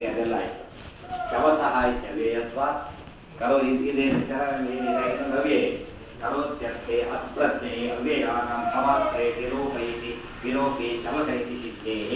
ಅದೆಲ್ಲ ಆಯ್ತು ಶವಸಹ ಇತ್ಯವ್ಯಯತ್ವ ಕರೋ ಇದೇನು ವಿಚಾರ ಏನಿದೆ ಇನ್ನೊಂದು ಅವ್ಯಯ ಕರೋತ್ಯರ್ಥೆ ಅಸ್ಪ್ರತ್ಯೆ ಅವ್ಯಯಾನಂ ಸಮಾತ್ರೆ ವಿಲೋಪೈತಿ ವಿಲೋಪಿ ಚಮಸ ಇತಿ ಸಿದ್ಧೇಹೇ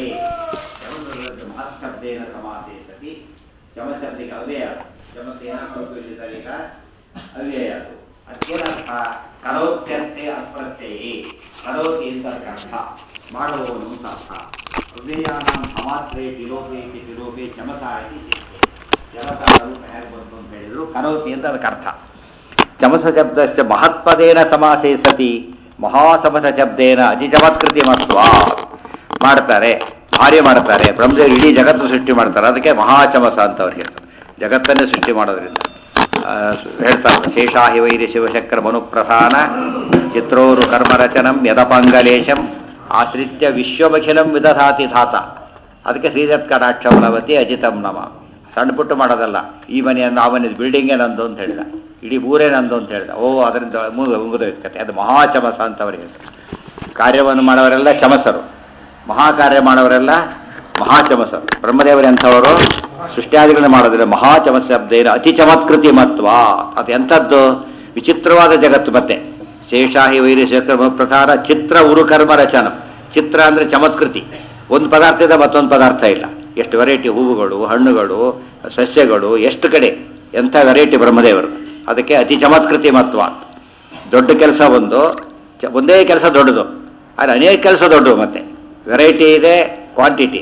ಚಮಸದ ಮಹತ್ಶಬ್ದೇನ ಸಮಾಸೆ ಸತಿ ಚಮಶಬ್ದಿಗೆ ಅವ್ಯಯ ಚಮಸೇನ ಕಲ್ಪಿಸಿದರೆ ಈಗ ಅವ್ಯಯ ಅದು ಅದಕ್ಕೇನರ್ಥ ಕರೋತ್ಯರ್ಥೆ ಅಸ್ಪ್ರತ್ಯಯೇ ಕರೋತಿ ಅಂತ ಅರ್ಥ ಮಾಡುವವನು ಅಂತ ಅರ್ಥ ಅವ್ಯಯಾನಂ ಸಮಾತ್ರೆ ವಿಲೋಪೆ ಇತಿ ವಿಲೋಪೆ ಚಮಸ ಇತಿ ಸಿದ್ಧೆ ಚಮಸ ರೂಪ ಹೇಗೆ ಬಂತು ಅಂತ ಹೇಳಿದ್ರು ಕರೋತಿ ಅಂತ ಅದಕ್ಕೆ ಅರ್ಥ ಚಮಸ ಶಬ್ದಸ್ಯ ಮಹತ್ಪದೇನ ಸಮಾಸೇ ಸತಿ ಮಹಾಸಮಸ ಶಬ್ದೇನ ಅತಿಚಮತ್ಕೃತಿ ಮತ್ವ ಮಾಡ್ತಾರೆ ಭಾರಿ ಮಾಡ್ತಾರೆ ಬ್ರಹ್ಮದೇವರು ಇಡೀ ಜಗತ್ತು ಸೃಷ್ಟಿ ಮಾಡ್ತಾರೆ ಅದಕ್ಕೆ ಮಹಾಚಮಸ ಅಂತ ಅವ್ರು ಹೇಳ್ತಾರೆ ಜಗತ್ತನ್ನೇ ಸೃಷ್ಟಿ ಮಾಡೋದ್ರಿಂದ ಆ, ಹೇಳ್ತಾರೆ ಶೇಷಾಹಿ ವೈರಿ ಶಿವಶಕ್ರ ಮನುಪ್ರಧಾನ ಚಿತ್ರೋರು ಕರ್ಮರಚನಂ ಯದಪಂಗಲೇಶಂ ಆಶ್ರಿತ್ಯ ವಿಶ್ವಮಖಿಲಂ ವಿದಧಾತಿ ಧಾತ ಅದಕ್ಕೆ ಶ್ರೀದತ್ ಕಟಾಕ್ಷ ಫಲವತಿ ಅಜಿತಂ ನಮ ಸಣ್ಣ ಪುಟ್ಟು ಮಾಡೋದಲ್ಲ ಈ ಮನೆಯನ್ನು ಆ ಮನೆ ಬಿಲ್ಡಿಂಗೇ ನಂದು ಅಂತ ಹೇಳಿದ ಇಡೀ ಊರೇ ನಂದು ಅಂತ ಹೇಳಿದ ಓ ಅದರಿಂದ ಮುಗಿದ ಮುಗಿದೋಯ್ತು ಕತೆ ಅದು ಮಹಾಚಮಸ ಅಂತ ಅವ್ರಿಗೆ ಹೇಳ್ತಾರೆ ಕಾರ್ಯವನ್ನು ಮಾಡೋವರೆಲ್ಲ ಚಮಸರು ಮಹಾಕಾರ್ಯ ಮಾಡೋವರೆಲ್ಲ ಮಹಾಚಮಸರು ಬ್ರಹ್ಮದೇವರು ಎಂಥವರು ಸೃಷ್ಟಿಯಾದಿಗಳನ್ನ ಮಾಡೋದಿಲ್ಲ ಮಹಾಚಮಸ ಶಬ್ದೇನ ಅತಿ ಚಮತ್ಕೃತಿ ಮತ್ವ ಅದು ಎಂಥದ್ದು ವಿಚಿತ್ರವಾದ ಜಗತ್ತು ಮತ್ತೆ ಶೇಷಾಹಿ ವೈರಶೇಖರ ಪ್ರಧಾನ ಚಿತ್ರ ಉರುಕರ್ಮ ರಚನ ಚಿತ್ರ ಅಂದರೆ ಚಮತ್ಕೃತಿ ಒಂದು ಪದಾರ್ಥದ ಮತ್ತೊಂದು ಪದಾರ್ಥ ಇಲ್ಲ ಎಷ್ಟು ವೆರೈಟಿ ಹೂವುಗಳು ಹಣ್ಣುಗಳು ಸಸ್ಯಗಳು ಎಷ್ಟು ಕಡೆ ಎಂಥ ವೆರೈಟಿ ಬ್ರಹ್ಮದೇವರು ಅದಕ್ಕೆ ಅತಿ ಚಮತ್ಕೃತಿ ಮತ್ವ ದೊಡ್ಡ ಕೆಲಸ ಒಂದು ಚ- ಒಂದೇ ಕೆಲಸ ದೊಡ್ಡದು ಆದರೆ ಅನೇಕ ಕೆಲಸ ದೊಡ್ಡದು ಮತ್ತೆ ವೆರೈಟಿ ಇದೆ ಕ್ವಾಂಟಿಟಿ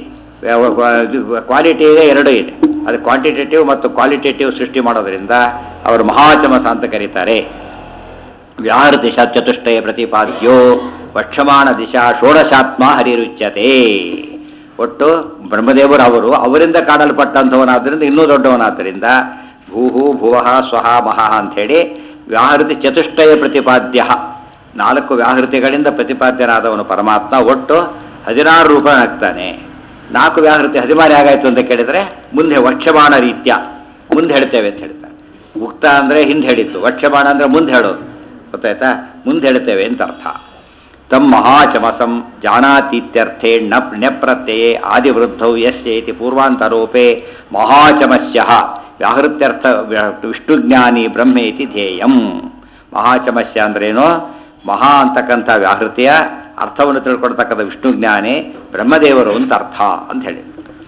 ಕ್ವಾಲಿಟಿ ಇದೆ ಎರಡೂ ಇದೆ ಅದು ಕ್ವಾಂಟಿಟೇಟಿವ್ ಮತ್ತು ಕ್ವಾಲಿಟೇಟಿವ್ ಸೃಷ್ಟಿ ಮಾಡೋದ್ರಿಂದ ಅವರು ಮಹಾಚಮಸ ಅಂತ ಕರೀತಾರೆ ವ್ಯಾಹಾರ ದಿಶಾ ಚತುಷ್ಟಯ ಪ್ರತಿಪಾದ್ಯೋ ವಕ್ಷಮಾಣ ದಿಶಾ ಷೋಡಶಾತ್ಮ ಹರಿರುಚ್ಯತೆ ಒಟ್ಟು ಬ್ರಹ್ಮದೇವರು ಅವರು ಅವರಿಂದ ಕಾಡಲ್ಪಟ್ಟಂಥವನಾದ್ದರಿಂದ ಇನ್ನೂ ದೊಡ್ಡವನಾದ್ದರಿಂದ ಭೂಹು ಭುವಃ ಸ್ವಹ ಮಹಃ ಅಂಥೇಳಿ ವ್ಯಾಹೃತಿ ಚತುಷ್ಟಯ ಪ್ರತಿಪಾದ್ಯ ನಾಲ್ಕು ವ್ಯಾಹೃತಿಗಳಿಂದ ಪ್ರತಿಪಾದ್ಯನಾದವನು ಪರಮಾತ್ಮ ಒಟ್ಟು ಹದಿನಾರು ರೂಪನಾಗ್ತಾನೆ ನಾಲ್ಕು ವ್ಯಾಹೃತಿ ಹದಿಮಾರು ಹೇಗಾಯ್ತು ಅಂತ ಕೇಳಿದರೆ ಮುಂದೆ ವಕ್ಷಮಾಣ ರೀತ್ಯ ಮುಂದೆ ಹೇಳ್ತೇವೆ ಅಂತ ಹೇಳ್ತಾರೆ ಮುಕ್ತ ಅಂದರೆ ಹಿಂದೆ ಹೇಳಿದ್ದು ವಕ್ಷಮಾಣ ಅಂದರೆ ಮುಂದೆ ಹೇಳೋದು ಗೊತ್ತಾಯ್ತಾ ಮುಂದೆ ಹೇಳ್ತೇವೆ ಅಂತ ಅರ್ಥ ತಮ್ಮ ಮಹಾಚಮಸಂ ಜಾನಾತೀತ್ಯರ್ಥೆ ನ ನ್ಯಪ್ರತ್ಯಯೇ ಆದಿವೃದ್ಧೌ ಯಸ್ಯ ಇತಿ ಪೂರ್ವಾಂತರೋಪೆ ಮಹಾಚಮಸ್ಯ ವ್ಯಾಹೃತ್ಯರ್ಥ ವ್ಯ- ವಿಷ್ಣುಜ್ಞಾನಿ ಬ್ರಹ್ಮ ಇತಿ ಧ್ಯೇಯಂ ಮಹಾಚಮಸ್ಯ ಅಂದ್ರೇನು ಮಹಾ ಅಂತಕ್ಕಂಥ ವ್ಯಾಹೃತಿಯ ಅರ್ಥವನ್ನು ತಿಳ್ಕೊಳ್ತಕ್ಕಂಥ ವಿಷ್ಣುಜ್ಞಾನಿ ಬ್ರಹ್ಮದೇವರು ಅಂತ ಅರ್ಥ ಅಂತ ಹೇಳಿ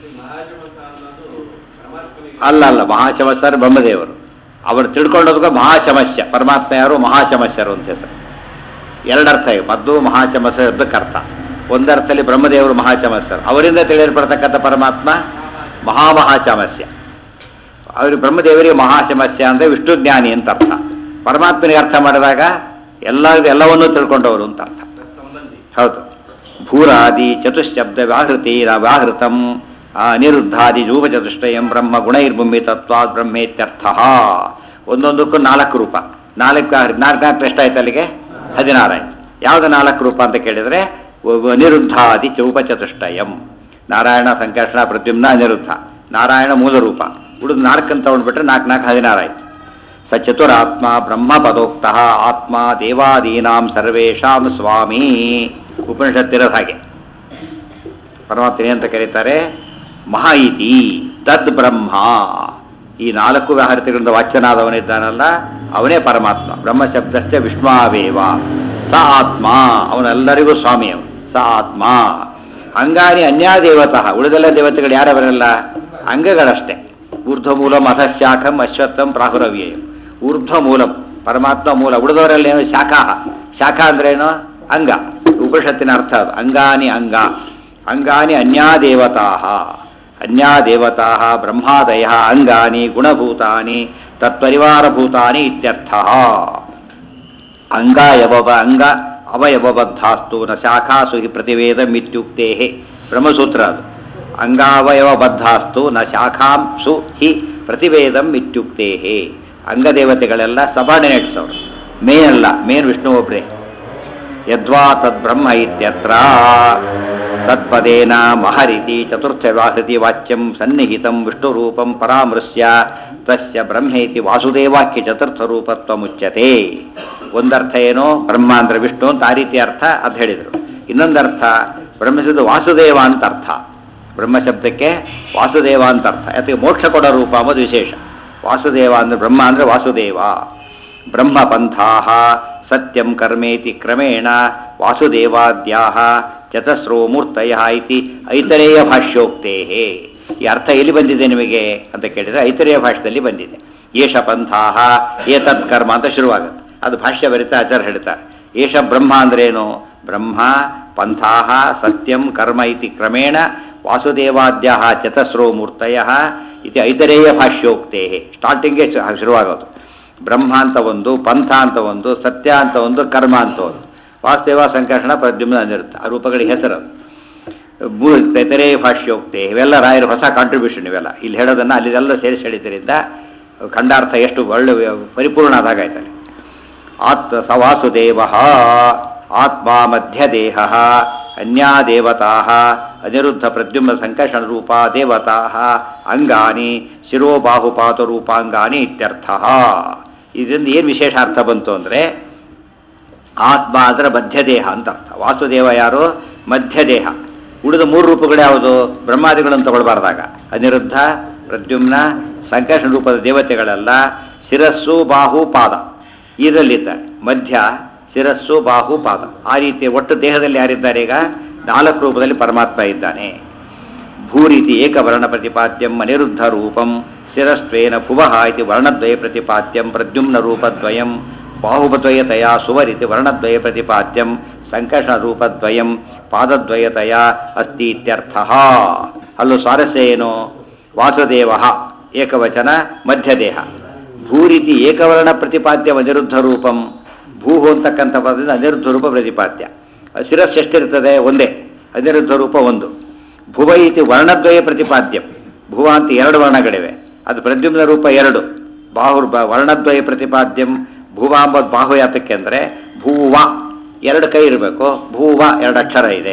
ಅಲ್ಲ ಅಲ್ಲ ಮಹಾಚಮಸ್ಯರು ಬ್ರಹ್ಮದೇವರು ಅವರು ತಿಳ್ಕೊಳ್ಳೋದಕ್ಕೆ ಮಹಾಚಮಸ್ಯ ಪರಮಾತ್ಮ ಯಾರು ಮಹಾಚಮಸ್ಯರು ಅಂತ ಹೆಸರು ಎರಡರ್ಥ ಇದೆ ಮದ್ದು ಮಹಾಚಮಸ್ಯ ಶಬ್ದಕ್ಕೆ ಅರ್ಥ ಒಂದರ್ಥದಲ್ಲಿ ಬ್ರಹ್ಮದೇವರು ಮಹಾಚಮಸ್ಯರು ಅವರಿಂದ ತಿಳಿಯಲ್ಪಡ್ತಕ್ಕಂಥ ಪರಮಾತ್ಮ ಮಹಾಮಹಾಚಮಸ್ಯ ಅವರು ಬ್ರಹ್ಮದೇವರಿಗೆ ಮಹಾಚಮಸ್ಯ ಅಂದರೆ ವಿಷ್ಣುಜ್ಞಾನಿ ಅಂತ ಅರ್ಥ ಪರಮಾತ್ಮನಿಗೆ ಅರ್ಥ ಮಾಡಿದಾಗ ಎಲ್ಲ ಎಲ್ಲವನ್ನೂ ತಿಳ್ಕೊಂಡವರು ಅಂತ ಅರ್ಥ ಹೌದು ಭೂರಾದಿ ಚತುಶ್ಶಬ್ದ ವ್ಯಾಹೃತಿ ವ್ಯಾಹೃತಂ ಆ, ಅನಿರುದ್ಧಾದಿ ಜೂಪಚತುಷ್ಟಯಂ ಬ್ರಹ್ಮ ಗುಣೈರ್ಭೂಮಿತತ್ವಾದ್ ಬ್ರಹ್ಮೇತ್ಯರ್ಥ ಒಂದೊಂದಕ್ಕೂ ನಾಲ್ಕು ರೂಪ ನಾಲ್ಕು ವ್ಯಾಹೃತಿ ನಾಲ್ಕು ನಾಲ್ಕು ಎಷ್ಟಾಯ್ತು ಅಲ್ಲಿಗೆ ಹದಿನಾರು ಆಯ್ತು ಯಾವ್ದು ನಾಲ್ಕು ರೂಪ ಅಂತ ಕೇಳಿದರೆ ಒ- ಅನಿರುದ್ಧಾದಿ ಚೌಪಚತುಷ್ಟಯಂ ನಾರಾಯಣ ಸಂಕರ್ಷಣ ಪ್ರದ್ಯುಮ್ನ ಅನಿರುದ್ಧ ನಾರಾಯಣ ಮೂಲ ರೂಪ ಉಳಿದು ನಾಲ್ಕು ಅಂತ ತಗೊಂಡ್ಬಿಟ್ರೆ ನಾಲ್ಕು ನಾಲ್ಕು ಹದಿನಾರು ಆಯ್ತು ಸ ಚತುರಾತ್ಮ ಬ್ರಹ್ಮ ಪದೋಕ್ತ ಆತ್ಮ ದೇವಾದೀನಾಂ ಸರ್ವೇಷಾಂ ಸ್ವಾಮಿ ಉಪನಿಷತ್ತಿರೋದು ಹಾಗೆ ಪರಮಾತ್ಮ ಅಂತ ಕರೀತಾರೆ ಮಹಾ ಇತಿ ತದ್ ಬ್ರಹ್ಮ ಈ ನಾಲ್ಕು ವ್ಯಾಹೃತಿಗಳಿಂದ ವಾಚ್ಯನಾದವನಿದ್ದಾನಲ್ಲ ಅವನೇ ಪರಮಾತ್ಮ ಬ್ರಹ್ಮ ಶಬ್ದಶ್ಚ ವಿಷ್ಣುವೇವ ಸ ಆತ್ಮ ಅವನೆಲ್ಲರಿಗೂ ಸ್ವಾಮಿ ಅವನು ಸ ಆತ್ಮ ಅಂಗಾನಿ ಅನ್ಯಾದೇವತಃ ಉಳಿದೆಲ್ಲ ದೇವತೆಗಳು ಯಾರವರೆಲ್ಲ ಅಂಗಗಳಷ್ಟೇ ಊರ್ಧ್ವ ಮೂಲಂ ಅಧಶಾಖಂ ಅಶ್ವತ್ಥಂ ಪ್ರಾಹುರವ್ಯಯಂ ಊರ್ಧ್ವ ಮೂಲಂ ಪರಮಾತ್ಮ ಮೂಲ ಉಳಿದವರೆಲ್ಲ ಏನು ಶಾಖಾ ಶಾಖಾ ಅಂದ್ರೇನು ಅಂಗ ಉಪನಿಷತ್ತಿನ ಅರ್ಥ ಅದು ಅಂಗಾನಿ ಅಂಗ ಅಂಗಾನಿ ಅನ್ಯಾದೇವತಾ ಅನ್ಯಾದೇವತಾ ಬ್ರಹ್ಮಾದಯ ಅಂಗಾನಿ ಗುಣಭೂತಾನಿ ತತ್ಪರಿವಾರಭೂತಾನಿ ಇತ್ಯರ್ಥ ಅಂಗಾಯವವ ಅಂಗ ಅವಯವಬದ್ಧಾಸ್ತು ನ ಶಾಖಾಸು ಹಿ ಪ್ರತಿವೇದಮಿತ್ಯುಕ್ತೇ ಬ್ರಹ್ಮಸೂತ್ರ ಅದು ಅಂಗಾವಯವಬದ್ಧಾಸ್ತು ನ ಶಾಖಾಂಸು ಹಿ ಪ್ರತಿವೇದಂ ಇತ್ಯುಕ್ತೇ ಅಂಗದೇವತೆಗಳೆಲ್ಲ ಸಬಾರ್ಡಿನೇಟ್ಸ್ ಅವರು ಮೇನ್ ಅಲ್ಲ ಮೇನ್ ವಿಷ್ಣು ಒಬ್ಬರೇ ಯದ್ವಾ ತದ್ಬ್ರಹ್ಮ ಇತ್ಯತ್ರ ತತ್ಪದೇನ ಮಹರಿತಿ ಚತುರ್ಥ ವ್ಯಾಹೃತಿ ವಾಚ್ಯಂ ಸನ್ನಿಹಿತಂ ವಿಷ್ಣುರೂಪಂ ಪರಾಮೃಶ್ಯ ತಸ್ಯ ಬ್ರಹ್ಮೇತಿ ವಾಸುದೇವಾಕ್ಯ ಚತುರ್ಥ ರೂಪತ್ವ ಮುಚ್ಯತೆ ಒಂದರ್ಥ ಏನು ಬ್ರಹ್ಮ ಅಂದ್ರೆ ವಿಷ್ಣು ಅಂತ ಆ ರೀತಿ ಅರ್ಥ ಅದು ಹೇಳಿದರು ಇನ್ನೊಂದರ್ಥ ಬ್ರಹ್ಮಸಿದ ವಾಸುದೇವ ಅಂತ ಅರ್ಥ ಬ್ರಹ್ಮ ಶಬ್ದಕ್ಕೆ ವಾಸುದೇವ ಅಂತ ಅರ್ಥ ಯಾಕೆ ಮೋಕ್ಷ ಕೊಡೋ ರೂಪ ಅಂಬುದು ವಿಶೇಷ ವಾಸುದೇವ ಅಂದ್ರೆ ಬ್ರಹ್ಮ ಅಂದ್ರೆ ವಾಸುದೇವ ಬ್ರಹ್ಮ ಪಂಥಾಹ ಸತ್ಯಂ ಕರ್ಮೇತಿ ಕ್ರಮೇಣ ವಾಸುದೇವಾದ್ಯಾಹ ಚತಸ್ರೋ ಮೂರ್ತಯ ಇತಿ ಐತರೇಯ ಭಾಷ್ಯೋಕ್ತೇ ಈ ಅರ್ಥ ಎಲ್ಲಿ ಬಂದಿದೆ ನಿಮಗೆ ಅಂತ ಕೇಳಿದ್ರೆ ಐತರೇಯ ಭಾಷ್ಯದಲ್ಲಿ ಬಂದಿದೆ ಏಷ ಪಂಥಾಹ ಏತತ್ ಕರ್ಮ ಅಂತ ಶುರುವಾಗುತ್ತೆ ಅದು ಭಾಷ್ಯ ಬರಿತಾ ಆಚಾರ್ಯ ಹೇಳ್ತಾರೆ ಏಷ ಬ್ರಹ್ಮ ಅಂದ್ರೇನು ಬ್ರಹ್ಮ ಪಂಥಾಹ ಸತ್ಯಂ ಕರ್ಮ ಇತಿ ಕ್ರಮೇಣ ವಾಸುದೇವಾದ್ಯ ಚತಸ್ರೋ ಮೂರ್ತಯ ಇತಿ ಐತರೇಯ ಭಾಷ್ಯೋಕ್ತೇ ಸ್ಟಾರ್ಟಿಂಗೇ ಶುರುವಾಗೋದು ಬ್ರಹ್ಮ ಅಂತ ಒಂದು ಪಂಥ ಅಂತ ಒಂದು ಸತ್ಯ ಅಂತ ಒಂದು ಕರ್ಮ ಅಂತ ಒಂದು ವಾಸುದೇವ ಸಂಕರ್ಷಣ ಪ್ರದ್ಯುಮ್ನ ಅನಿರುತ್ತೆ ಆ ರೂಪಗಳಿಗೆ ಹೆಸರು ತೆರೆ ಭಾಷ್ಯೋಕ್ತಿ ಇವೆಲ್ಲ ರಾಯರ ಹೊಸ ಕಾಂಟ್ರಿಬ್ಯೂಷನ್ ಇವೆಲ್ಲ ಇಲ್ಲಿ ಹೇಳೋದನ್ನು ಅಲ್ಲಿದೆಲ್ಲ ಸೇರಿಸಿ ಹೇಳಿದ್ದರಿಂದ ಖಂಡಾರ್ಥ ಎಷ್ಟು ಒಳ್ಳೆ ಪರಿಪೂರ್ಣ ಆದಾಗಾಯ್ತಲ್ಲಿ ಆತ್ಮ ಸ ವಾಸುದೇವ ಆತ್ಮ ಮಧ್ಯದೇಹ ಅನ್ಯಾ ದೇವತಾ ಅನಿರುದ್ಧ ಪ್ರದ್ಯುಮ್ನ ಸಂಕರ್ಷಣ ರೂಪ ದೇವತಾ ಅಂಗಾನಿ ಶಿರೋಬಾಹುಪಾತ ರೂಪಾಂಗಾನಿ ಇತ್ಯರ್ಥ ಇದರಿಂದ ಏನು ವಿಶೇಷ ಅರ್ಥ ಬಂತು ಅಂದರೆ ಆತ್ಮ ಅದರ ಮಧ್ಯದೇಹ ಅಂತ ಅರ್ಥ ವಾಸುದೇವ ಯಾರು ಮಧ್ಯದೇಹ ಉಳಿದ ಮೂರು ರೂಪಗಳು ಯಾವುದು ಬ್ರಹ್ಮಾದಿಗಳನ್ನು ತಗೊಳ್ಬಾರ್ದಾಗ ಅನಿರುದ್ಧ ಪ್ರದ್ಯುಮ್ನ ಸಂಕರ್ಷಣ ರೂಪದ ದೇವತೆಗಳೆಲ್ಲ ಶಿರಸ್ಸು ಬಾಹು ಪಾದ ಇದರಲ್ಲಿದ್ದಾರೆ ಮಧ್ಯ ಶಿರಸ್ಸು ಬಾಹು ಪಾದ ಆ ರೀತಿ ಒಟ್ಟು ದೇಹದಲ್ಲಿ ಯಾರಿದ್ದಾರೆ ಈಗ ನಾಲ್ಕು ರೂಪದಲ್ಲಿ ಪರಮಾತ್ಮ ಇದ್ದಾನೆ ಭೂರೀತಿ ಏಕವರ್ಣ ಪ್ರತಿಪಾದ್ಯಂ ಅನಿರುದ್ಧ ರೂಪಂ ಶಿರಸ್ತ್ವೇನ ಭುವಃ ಇತಿ ವರ್ಣದ್ವಯ ಪ್ರತಿಪಾದ್ಯಂ ಪ್ರದ್ಯುಮ್ನ ರೂಪದ್ವಯಂ ಬಾಹುಬದ್ವಯತಯ ಸುವರಿತಿ ವರ್ಣದ್ವಯ ಪ್ರತಿಪಾದ್ಯಂ ಸಂಕರ್ಷಣ ರೂಪದ್ವಯಂ ಪಾದದ್ವಯತಯ ಅಸ್ತಿ ಇತ್ಯರ್ಥ ಅಲ್ಲೂ ಸ್ವಾರಸ್ಯ ಏನು ವಾಸುದೇವ ಏಕವಚನ ಮಧ್ಯದೇಹ ಭೂರೀತಿ ಏಕವರ್ಣ ಪ್ರತಿಪಾದ್ಯ ಅನಿರುದ್ಧ ರೂಪಂ ಭೂಹು ಅಂತಕ್ಕಂಥ ಪದದಿಂದ ಅನಿರುದ್ಧ ರೂಪ ಪ್ರತಿಪಾದ್ಯ ಶಿರಸ್ ಎಷ್ಟಿರ್ತದೆ ಒಂದೇ ಅನಿರುದ್ಧ ರೂಪ ಒಂದು ಭುವ ಇತಿ ವರ್ಣದ್ವಯ ಪ್ರತಿಪಾದ್ಯಂ ಭುವ ಅಂತ ಎರಡು ವರ್ಣಗಳಿವೆ ಅದು ಪ್ರದ್ಯುಮ್ನ ರೂಪ ಎರಡು ಬಾಹು ವರ್ಣದ್ವಯ ಪ್ರತಿಪಾದ್ಯಂ ಭುವ ಅಂಬದು ಬಾಹು ಯಾತಕ್ಕೆ ಅಂದರೆ ಭೂವ ಎರಡು ಕೈ ಇರಬೇಕು ಭೂವ ಎರಡು ಅಕ್ಷರ ಇದೆ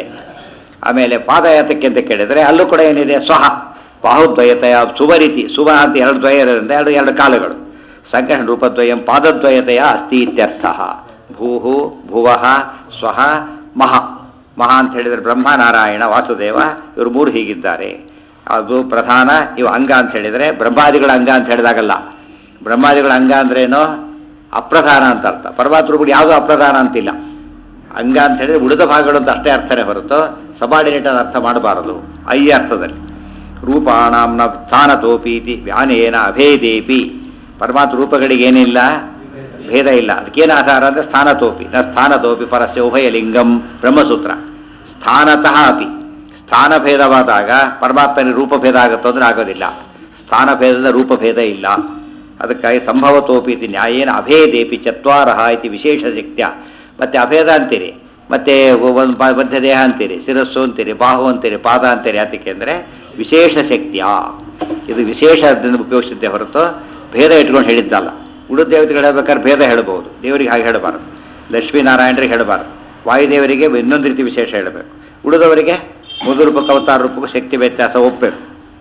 ಆಮೇಲೆ ಪಾದ ಯಾತಕ್ಕೆ ಅಂತ ಕೇಳಿದರೆ ಅಲ್ಲೂ ಕೂಡ ಏನಿದೆ ಸ್ವಹ ಬಾಹುದ್ವಯತೆಯ ಸುವರೀತಿ ಸುವ ಅಂತ ಎರಡು ದ್ವಯ ಇರೋದ್ರಿಂದ ಎರಡು ಎರಡು ಕಾಲುಗಳು ಸಂಕರ್ಷಣ ರೂಪದ್ವಯಂ ಪಾದದ್ವಯತೆಯ ಅಸ್ತಿ ಇತ್ಯರ್ಥ ಭೂಹು ಭುವಃ ಸ್ವಹ ಮಹ ಮಹ ಅಂತ ಹೇಳಿದರೆ ಬ್ರಹ್ಮ ನಾರಾಯಣ ವಾಸುದೇವ ಇವರು ಮೂರು ಹೀಗಿದ್ದಾರೆ ಅದು ಪ್ರಧಾನ ಇವು ಅಂಗ ಅಂತ ಹೇಳಿದರೆ ಬ್ರಹ್ಮಾದಿಗಳ ಅಂಗ ಅಂತ ಹೇಳಿದಾಗಲ್ಲ ಬ್ರಹ್ಮಾದಿಗಳ ಅಂಗ ಅಂದ್ರೇನು ಅಪ್ರಧಾನ ಅಂತ ಅರ್ಥ ಪರಮಾತ್ಮಗಳು ಯಾವುದೂ ಅಪ್ರಧಾನ ಅಂತಿಲ್ಲ ಅಂಗ ಅಂತ ಹೇಳಿದ್ರೆ ಉಳಿದ ಭಾಗಗಳು ಅಂತ ಅಷ್ಟೇ ಅರ್ಥನೇ ಹೊರತು ಸಬಾರ್ಡಿನೇಟ್ ಅಂತ ಅರ್ಥ ಮಾಡಬಾರದು ಐ ಅರ್ಥದಲ್ಲಿ ರೂಪಾಣಾಂನ ಸ್ಥಾನತೋಪೀತಿ ವ್ಯಾನೇನ ಅಭೇದೇಪಿ ಪರಮಾತ್ಮ ರೂಪಗಳಿಗೇನಿಲ್ಲ ಭೇದ ಇಲ್ಲ ಅದಕ್ಕೇನು ಆಧಾರ ಅಂದರೆ ಸ್ಥಾನತೋಪಿ ನ ಸ್ಥಾನತೋಪಿ ಪರಸ್ಯ ಉಭಯಲಿಂಗಂ ಬ್ರಹ್ಮಸೂತ್ರ ಸ್ಥಾನತಃ ಅಪಿ ಸ್ಥಾನಭೇದವಾದಾಗ ಪರಮಾತ್ಮನ ರೂಪಭೇದ ಆಗುತ್ತೋ ಅಂದರೆ ಆಗೋದಿಲ್ಲ ಸ್ಥಾನಭೇದದ ರೂಪಭೇದ ಇಲ್ಲ ಅದಕ್ಕಾಗಿ ಸಂಭವತೋಪಿ ಇತಿ ನ್ಯಾಯೇನ ಅಭೇದೇಪಿ ಚತ್ವಾರಹ ಇತಿ ವಿಶೇಷ ಶಕ್ತ್ಯ ಮತ್ತೆ ಅಭೇದ ಅಂತೀರಿ ಮತ್ತೆ ಒಂದು ಮಧ್ಯ ದೇಹ ಅಂತೀರಿ ಶಿರಸ್ಸು ಅಂತೀರಿ ಬಾಹು ಅಂತೀರಿ ಪಾದ ಅಂತೀರಿ ಯಾತಕ್ಕೆ ಅಂದರೆ ವಿಶೇಷ ಶಕ್ತಿಯ ಇದು ವಿಶೇಷ ಅದನ್ನು ಉಪಯೋಗಿಸಿದ್ದೆ ಹೊರತು ಭೇದ ಇಟ್ಕೊಂಡು ಹೇಳಿದ್ದಲ್ಲ ಉಳಿದ ದೇವತೆಗಳು ಹೇಳ್ಬೇಕಾದ್ರೆ ಭೇದ ಹೇಳ್ಬೋದು ದೇವರಿಗೆ ಹಾಗೆ ಹೇಳಬಾರದು ಲಕ್ಷ್ಮೀನಾರಾಯಣರಿಗೆ ಹೇಳಬಾರದು ವಾಯುದೇವರಿಗೆ ಇನ್ನೊಂದು ರೀತಿ ವಿಶೇಷ ಹೇಳಬೇಕು ಉಳಿದವರಿಗೆ ಮೊದಲು ರೂಪಕ್ಕೆ ಅವತಾರ ರೂಪಕ್ಕೂ ಶಕ್ತಿ ವ್ಯತ್ಯಾಸ ಒಪ್ಪಬೇಕು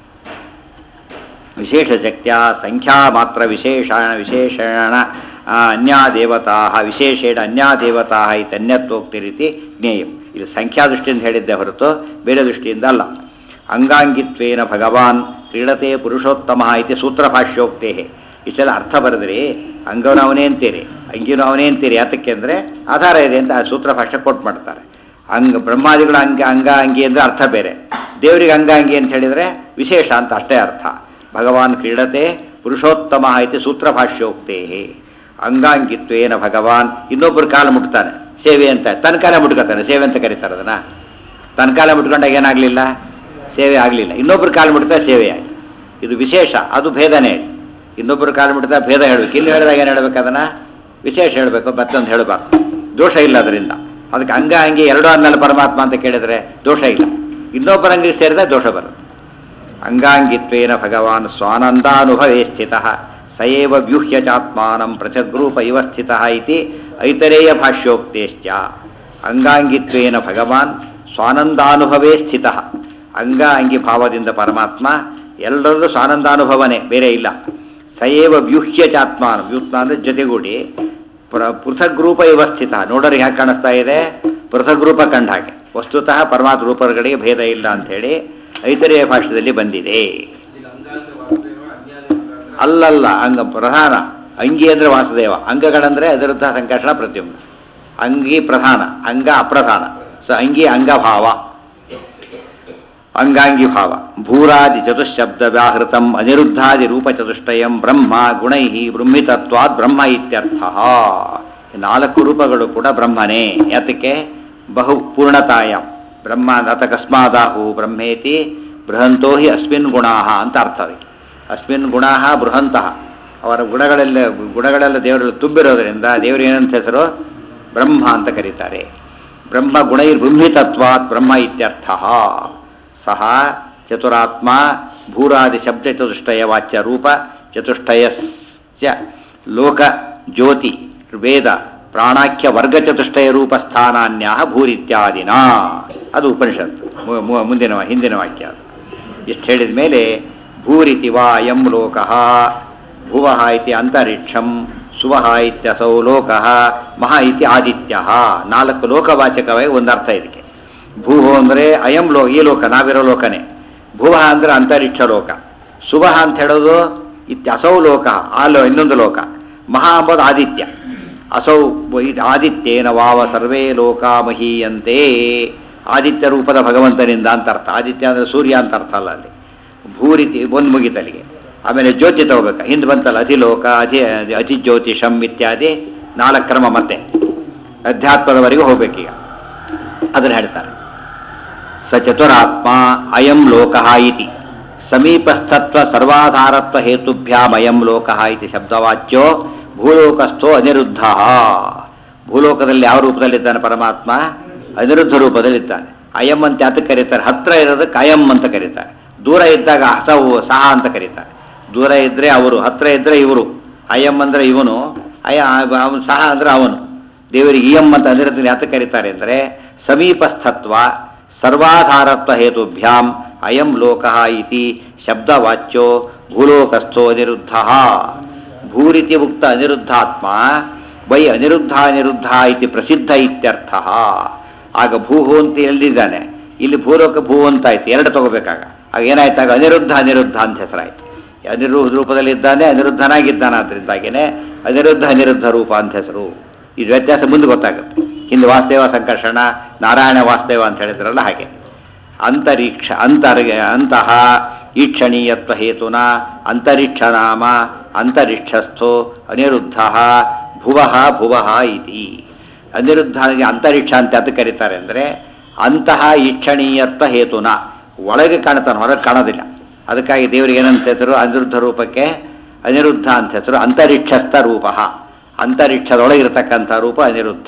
ವಿಶೇಷ ಶಕ್ತಿಯ ಸಂಖ್ಯಾ ಮಾತ್ರ ವಿಶೇಷಣ ವಿಶೇಷಣ ಅನ್ಯಾ ದೇವತಾ ವಿಶೇಷೇಣ ಅನ್ಯಾ ದೇವತಾ ಇತಿ ಅನ್ಯತ್ವೋಕ್ತಿ ರೀತಿ ಜ್ಞೇಯಂ ಇದು ಸಂಖ್ಯಾ ದೃಷ್ಟಿಯಿಂದ ಹೇಳಿದ್ದೆ ಹೊರತು ಬೇರೆ ದೃಷ್ಟಿಯಿಂದ ಅಲ್ಲ ಅಂಗಾಂಗಿತ್ವೇನ ಭಗವಾನ್ ಕ್ರೀಡತೆ ಪುರುಷೋತ್ತಮ ಇತಿ ಸೂತ್ರ ಭಾಷ್ಯೋಕ್ತೇ ಇಷ್ಟೆಲ್ಲ ಅರ್ಥ ಬರೆದ್ರಿ ಅಂಗವನು ಅವನೇ ಅಂತೀರಿ ಅಂಗಿನೂ ಅವನೇ ಅಂತೀರಿ ಯಾತಕ್ಕೆ ಅಂದರೆ ಆಧಾರ ಇದೆ ಅಂತ ಆ ಸೂತ್ರ ಭಾಷೆ ಕೊಟ್ಟು ಮಾಡ್ತಾರೆ ಅಂಗ ಬ್ರಹ್ಮಾದಿಗಳ ಅಂಗ ಅಂಗ ಅಂಗಿ ಅಂದರೆ ಅರ್ಥ ಬೇರೆ ದೇವರಿಗೆ ಅಂಗಾಂಗಿ ಅಂತ ಹೇಳಿದರೆ ವಿಶೇಷ ಅಂತ ಅಷ್ಟೇ ಅರ್ಥ ಭಗವಾನ್ ಕ್ರೀಡತೆ ಪುರುಷೋತ್ತಮ ಇತಿ ಸೂತ್ರ ಭಾಷ್ಯೋಕ್ತೇ ಅಂಗಾಂಗಿತ್ವೇನ ಭಗವಾನ್ ಇನ್ನೊಬ್ಬರು ಕಾಲ ಮುಟ್ತಾನೆ ಸೇವೆ ಅಂತ ತನ್ನ ಕಾಲ ಮುಟ್ಕೋತಾನೆ ಸೇವೆ ಅಂತ ಕರೀತಾರೆ ಅದನ್ನ ತನ್ನ ಕಾಲ ಮುಟ್ಕೊಂಡಾಗ ಏನಾಗಲಿಲ್ಲ ಸೇವೆ ಆಗಲಿಲ್ಲ ಇನ್ನೊಬ್ಬರು ಕಾಲು ಮುಟ್ತಾ ಸೇವೆ ಆಯಿತು ಇದು ವಿಶೇಷ ಅದು ಭೇದನೇ ಇನ್ನೊಬ್ಬರು ಕಾಲು ಮುಟ್ತಾ ಭೇದ ಹೇಳಬೇಕು ಇಲ್ಲಿ ಹೇಳಿದಾಗ ಏನು ಹೇಳ್ಬೇಕು ಅದನ್ನ ವಿಶೇಷ ಹೇಳಬೇಕು ಮತ್ತೊಂದು ಹೇಳಬಾರ್ದು ದೋಷ ಇಲ್ಲ ಅದರಿಂದ ಅದಕ್ಕೆ ಅಂಗ ಅಂಗಿ ಎರಡು ಅನ್ನಲ್ಲ ಪರಮಾತ್ಮ ಅಂತ ಕೇಳಿದರೆ ದೋಷ ಇಲ್ಲ ಇನ್ನೊಬ್ಬರ ಅಂಗಿಗೆ ಸೇರಿದ ದೋಷ ಬರುತ್ತೆ ಅಂಗಾಂಗಿತ್ವೇನ ಭಗವಾನ್ ಸ್ವಾನಂದಾನುಭವೇ ಸ್ಥಿತ ಸಯೇವ ವ್ಯೂಹ್ಯ ಚಾತ್ಮಾನಂ ಪೃಥಗ್ರೂಪ ಇವ ಸ್ಥಿತ ಇತಿ ಐತರೇಯ ಭಾಷ್ಯೋಕ್ತೇಶ್ಚ ಅಂಗಾಂಗಿತ್ವೇನ ಭಗವಾನ್ ಸ್ವಾನಂದಾನುಭವೇ ಸ್ಥಿತ ಅಂಗ ಅಂಗಿ ಭಾವದಿಂದ ಪರಮಾತ್ಮ ಎಲ್ಲರಲ್ಲೂ ಸ್ವಾನಂದಾನುಭವನೇ ಬೇರೆ ಇಲ್ಲ ಸಯೇವ ವ್ಯೂಹ್ಯ ಚಾತ್ಮಾನ ವ್ಯೂತ್ನ ಅಂದರೆ ಜೊತೆಗೂಡಿ ಪ್ರ ಪೃಥಗ್ ರೂಪ ಇವ ಸ್ಥಿತ ನೋಡೋರಿಗೆ ಹೇಗೆ ಕಾಣಿಸ್ತಾ ಇದೆ ಪೃಥಗ್ ರೂಪ ಕಂಡ ಹಾಗೆ ವಸ್ತುತಃ ಪರಮಾತ್ಮ ರೂಪಗಳಿಗೆ ಭೇದ ಇಲ್ಲ ಅಂಥೇಳಿ ಐತರೇಯ ಭಾಷೆಯಲ್ಲಿ ಬಂದಿದೆ ಇಲ್ಲಿ ಅಂಗಾಂಗ ವಾಸುದೇವ ಅನ್ಯಾದ ಅಂಗಾಂಗ ಅಲ್ಲಲ್ಲ ಅಂಗ ಪ್ರಧಾನ ಅಂಗಿ ಅಂದರೆ ವಾಸುದೇವ ಅಂಗಗಳಂದರೆ ಅದರದ್ದ ಸಂಕರ್ಷಣ ಪ್ರತಿಯೊಂದು ಅಂಗಿ ಪ್ರಧಾನ ಅಂಗ ಅಪ್ರಧಾನ ಸೊ ಅಂಗಿ ಅಂಗಭಾವ ಅಂಗಾಂಗಿ ಭಾವ ಭೂರಾದಿ ಚತುಶಬ್ದ ವ್ಯಾಹೃತಂ ಅನಿರುದ್ಧಾದಿ ರೂಪ ಚತುಷ್ಟಯಂ ಬ್ರಹ್ಮ ಗುಣೈ ಬ್ರಹ್ಮಿತತ್ವಾದ್ ಬ್ರಹ್ಮ ಇತ್ಯರ್ಥ ಈ ನಾಲ್ಕು ರೂಪಗಳು ಕೂಡ ಬ್ರಹ್ಮನೇ ಯಾತಕ್ಕೆ ಬಹು ಪೂರ್ಣತಾಯ ಬ್ರಹ್ಮ ಅತಕಸ್ಮಾದಾಹು ಬ್ರಹ್ಮೇತಿ ಬೃಹಂತೋ ಹಿ ಅಸ್ಮಿನ್ ಗುಣಾ ಅಂತ ಅರ್ಥ ಅದಕ್ಕೆ ಅಸ್ಮಿನ್ ಗುಣಾ ಬೃಹಂತಃ ಅವರ ಗುಣಗಳೆಲ್ಲ ಗುಣಗಳೆಲ್ಲ ದೇವರಲ್ಲಿ ತುಂಬಿರೋದರಿಂದ ದೇವರು ಏನಂತ ಹೆಸರು ಬ್ರಹ್ಮ ಅಂತ ಕರೀತಾರೆ ಬ್ರಹ್ಮ ಗುಣೈರ್ ಬ್ರಹ್ಮಿತತ್ವಾತ್ ಬ್ರಹ್ಮ ಇತ್ಯರ್ಥ ಸಹ ಚತುರಾತ್ಮ ಭೂರಾದಿ ಶಬ್ದ ಚತುಷ್ಟಯ ವಾಚ್ಯ ರೂಪ ಚತುಷ್ಟಯ ಲೋಕ ಜ್ಯೋತಿ ವೇದ ಪ್ರಾಣಾಖ್ಯ ವರ್ಗ ಚತುಷ್ಟಯ ರೂಪ ಸ್ಥಾನಾನ್ಯ ಭೂರಿತ್ಯಾದಿನ ಅದು ಉಪನಿಷತ್ತು ಮು- ಮು- ಮುಂದಿನ ವಾ- ಹಿಂದಿನ ವಾಕ್ಯ ಅದು ಇಷ್ಟು ಹೇಳಿದ ಮೇಲೆ ಭೂರಿತಿ ವಾ ಅಯಂ ಲೋಕಃ ಭುವಃ ಇತಿ ಅಂತರಿಕ್ಷಂ ಸುವಃ ಇತ್ಯಸೌ ಲೋಕಃ ಮಹಾ ಇತಿ ಆದಿತ್ಯ ನಾಲ್ಕು ಲೋಕವಾಚಕವಾಗಿ ಒಂದು ಅರ್ಥ ಇದಕ್ಕೆ ಭೂಹೋ ಅಂದರೆ ಅಯಂ ಲೋ ಈ ಲೋಕ ನಾವಿರೋ ಲೋಕನೇ ಭುವಃ ಅಂದರೆ ಅಂತರಿಕ್ಷ ಲೋಕ ಸುವಃ ಅಂತ ಹೇಳೋದು ಇತ್ಯಸೌ ಲೋಕ ಆ ಲೋ ಇನ್ನೊಂದು ಲೋಕ ಮಹಾ ಅಂಬೋದು ಆದಿತ್ಯ ಅಸೌ ಇದು ಆದಿತ್ಯೇನ ವಾವ ಸರ್ವೇ ಲೋಕ ಮಹೀಯಂತೆ ಆದಿತ್ಯ ರೂಪದ ಭಗವಂತನಿಂದ ಅಂತ ಅರ್ಥ ಆದಿತ್ಯ ಅಂದರೆ ಸೂರ್ಯ ಅಂತ ಅರ್ಥ ಅಲ್ಲ ಅಲ್ಲಿ ಭೂರಿತಿ ಒಂದು ಮುಗಿತಲ್ಲಿಗೆ ಆಮೇಲೆ ಜ್ಯೋತಿ ತಗೋಬೇಕು ಹಿಂದೆ ಬಂತಲ್ಲ ಅಧಿಲೋಕ ಅಧಿ ಅತಿ ಜ್ಯೋತಿಷಂ ಇತ್ಯಾದಿ ನಾಲ್ಕು ಕ್ರಮ ಮತ್ತೆ ಅಧ್ಯಾತ್ಮದವರೆಗೆ ಹೋಗ್ಬೇಕೀಗ ಅದನ್ನು ಹೇಳ್ತಾರೆ ಸ ಚತುರಾತ್ಮ ಅಯಂ ಲೋಕ ಇತಿ ಸಮೀಪಸ್ಥತ್ವ ಸರ್ವಾಧಾರತ್ವ ಹೇತುಭ್ಯಾಮಯಂ ಲೋಕ ಇತಿ ಶಬ್ದವಾಚ್ಯೋ ಭೂಲೋಕಸ್ಥೋ ಅನಿರುದ್ಧ ಭೂಲೋಕದಲ್ಲಿ ಯಾವ ರೂಪದಲ್ಲಿದ್ದಾನೆ ಪರಮಾತ್ಮ ಅನಿರುದ್ಧ ರೂಪದಲ್ಲಿದ್ದಾನೆ ಅಯಂ ಅಂತ ಯಾತಕ್ಕೆ ಕರೀತಾರೆ ಹತ್ರ ಇರೋದಕ್ಕೆ ಅಯಂ ಅಂತ ಕರೀತಾರೆ ದೂರ ಇದ್ದಾಗ ಹಸವು ಸಹ ಅಂತ ಕರೀತಾರೆ ದೂರ ಇದ್ರೆ ಅವರು ಹತ್ರ ಇದ್ರೆ ಇವರು ಅಯಂ ಅಂದ್ರೆ ಇವನು ಅಯ ಅವನು ಸಹ ಅಂದ್ರೆ ಅವನು ದೇವರಿಗೆ ಇಯಂ ಅಂತ ಅನಿರುದ್ಧನ ಯಾತಕ್ಕೆ ಕರೀತಾರೆ ಅಂದರೆ ಸಮೀಪಸ್ಥತ್ವ ಸರ್ವಾಧಾರತ್ವ ಹೇತುಭ್ಯಾಂ ಅಯಂ ಲೋಕ ಇತಿ ಶಬ್ದವಾಚ್ಯೋ ಭೂಲೋಕಸ್ಥೋ ಅನಿರುದ್ಧ ಭೂರಿತಿ ಮುಕ್ತ ಅನಿರುದ್ಧಾತ್ಮ ವೈ ಅನಿರುದ್ಧ ಅನಿರುದ್ಧ ಇತಿ ಪ್ರಸಿದ್ಧ ಇತ್ಯರ್ಥ ಆಗ ಭೂಹು ಅಂತ ಎಲ್ಲಿದ್ದಾನೆ ಇಲ್ಲಿ ಭೂಲೋಕ ಭೂ ಅಂತ ಆಯ್ತು ಎರಡು ತಗೋಬೇಕಾಗ ಆಗ ಏನಾಯ್ತಾಗ ಅನಿರುದ್ಧ ಅನಿರುದ್ಧ ಅಂತ ಹೆಸರಾಯ್ತು ಅನಿರುದ್ಧ ರೂಪದಲ್ಲಿದ್ದಾನೆ ಅನಿರುದ್ಧನಾಗಿದ್ದಾನೆ ಆದ್ರಿಂದಾಗೇನೆ ಅನಿರುದ್ಧ ಅನಿರುದ್ಧ ರೂಪ ಅಂತ ಹೆಸರು ಇದು ವ್ಯತ್ಯಾಸ ಮುಂದೆ ಗೊತ್ತಾಗುತ್ತೆ ಹಿಂದೆ ವಾಸ್ತೇವ ಸಂಕರ್ಷಣ ನಾರಾಯಣ ವಾಸ್ತೇವ ಅಂತ ಹೇಳಿದ್ರಲ್ಲ ಹಾಗೆ ಅಂತರಿಕ್ಷ ಅಂತರ್ಗ ಅಂತಹ ಈಕ್ಷಣೀಯತ್ವ ಹೇತುನ ಅಂತರಿಕ್ಷ ನಾಮ ಅಂತರಿಕ್ಷಸ್ಥೋ ಅನಿರುದ್ಧ ಭುವಃ ಭುವಃ ಇತಿ ಅನಿರುದ್ಧ ಅಂತರಿಕ್ಷ ಅಂತ ಅದಕ್ಕೆ ಕರೀತಾರೆ ಅಂದರೆ ಅಂತಹ ಈಕ್ಷಣೀಯತ್ವ ಹೇತುನ ಒಳಗೆ ಕಾಣ್ತಾನೆ ಹೊರಗೆ ಕಾಣೋದಿಲ್ಲ ಅದಕ್ಕಾಗಿ ದೇವರಿಗೆ ಏನಂತ ಹೆಸರು ಅನಿರುದ್ಧ ರೂಪಕ್ಕೆ ಅನಿರುದ್ಧ ಅಂತ ಹೆಸರು ಅಂತರಿಕ್ಷಸ್ಥ ರೂಪ ಅಂತರಿಕ್ಷದೊಳಗಿರತಕ್ಕಂಥ ರೂಪ ಅನಿರುದ್ಧ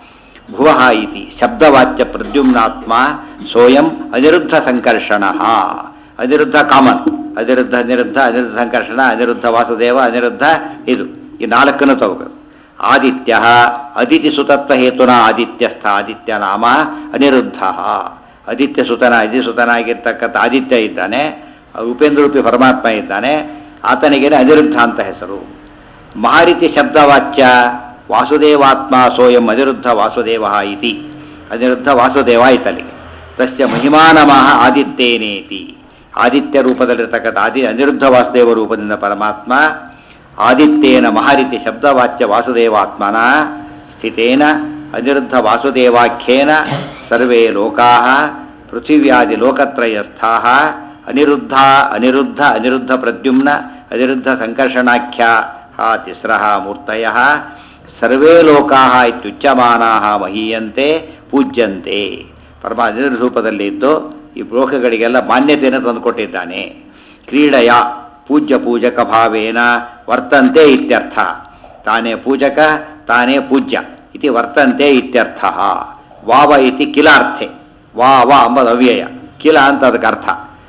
ಭುವಃ ಇತಿ ಶಬ್ದವಾಚ್ಯ ಪ್ರದ್ಯುಮ್ನಾತ್ಮ ಸೋಯಂ ಅನಿರುದ್ಧ ಸಂಕರ್ಷಣ ಅನಿರುದ್ಧ ಕಾಮನ್ ಅನಿರುದ್ಧ ಅನಿರುದ್ಧ ಅನಿರುದ್ಧ ಸಂಕರ್ಷಣ ಅನಿರುದ್ಧ ವಾಸುದೇವ ಅನಿರುದ್ಧ ಇದು ಈ ನಾಲ್ಕನ್ನು ತಗೋಬೇಕು ಆದಿತ್ಯ ಅದಿತಿ ಸುತತ್ವ ಹೇತುನ ಆದಿತ್ಯಸ್ಥ ಆದಿತ್ಯ ನಾಮ ಅನಿರುದ್ಧ ಆದಿತ್ಯ ಸುತನ ಅಜಿಸುತನಾಗಿರ್ತಕ್ಕಂಥ ಆದಿತ್ಯ ಇದ್ದಾನೆ ಉಪೇಂದ್ರ ರೂಪಿ ಪರಮಾತ್ಮ ಇದ್ದಾನೆ ಆತನಿಗೇನೆ ಅನಿರುದ್ಧ ಅಂತ ಹೆಸರು ಮಹಾರೀತಿ ಶಬ್ದವಾಚ್ಯ ವಾಸುದೇವಾತ್ಮ ಸೋಯಂ ಅನಿರುದ್ಧ ವಾಸುದೇವ ಇತಿ ಅನಿರುದ್ಧ ವಾಸುದೇವ ಇತಲ್ಲಿಗೆ ತಸ್ಯ ಮಹಿಮಾನಮಃ ಆದಿತ್ಯೇನೇತಿ ಆದಿತ್ಯ ರೂಪದಲ್ಲಿರ್ತಕ್ಕಂಥ ಆದಿ ಅನಿರುದ್ಧ ವಾಸುದೇವ ರೂಪದಿಂದ ಪರಮಾತ್ಮ ಆದಿತ್ಯೇನ ಮಹಾರೀತಿ ಶಬ್ದವಾಚ್ಯ ವಾಸುದೇವಾತ್ಮನ ಸ್ಥಿತೇನ ಅನಿರುದ್ಧ ವಾಸುದೇವಾಖ್ಯೇನ ಸರ್ವೇ ಲೋಕಾ ಪೃಥಿವ್ಯಾದಿ ಲೋಕತ್ರಯಸ್ಥಾ ಅನಿರುದ್ಧ ಅನಿರುದ್ಧ ಅನಿರುದ್ಧ ಪ್ರದ್ಯುಮ್ನ ಅನಿರುದ್ಧ ಸಂಕರ್ಷಣಾಖ್ಯ ತಿಸ್ರ ಮೂರ್ತಯ ಸರ್ವೇ ಲೋಕಾ ಇತ್ಯುಚ್ಯಮಾನಾ ಮಹೀಯಂತೆ ಪೂಜ್ಯಂತೆ ಪರಮ ಅನಿರುದ್ಧ ರೂಪದಲ್ಲಿ ಇದ್ದು ಈ ಲೋಕಗಳಿಗೆಲ್ಲ ಮಾನ್ಯತೆಯನ್ನು ತಂದುಕೊಟ್ಟಿದ್ದಾನೆ ಕ್ರೀಡೆಯ ಪೂಜ್ಯ ಪೂಜಕ ಭಾವೇನ ವರ್ತಂತೆ ಇತ್ಯರ್ಥ ತಾನೇ ಪೂಜಕ ತಾನೇ ಪೂಜ್ಯ ಇತಿ ವರ್ತಂತೆ ಇತ್ಯರ್ಥ ವಾವ ಇತಿ ಕಿಲಾರ್ಥೆ ವಾ ವಾ ಅಂಬದು ಅವ್ಯಯ ಕಿಲ ಅಂತ ಅದಕ್ಕೆ ಅರ್ಥ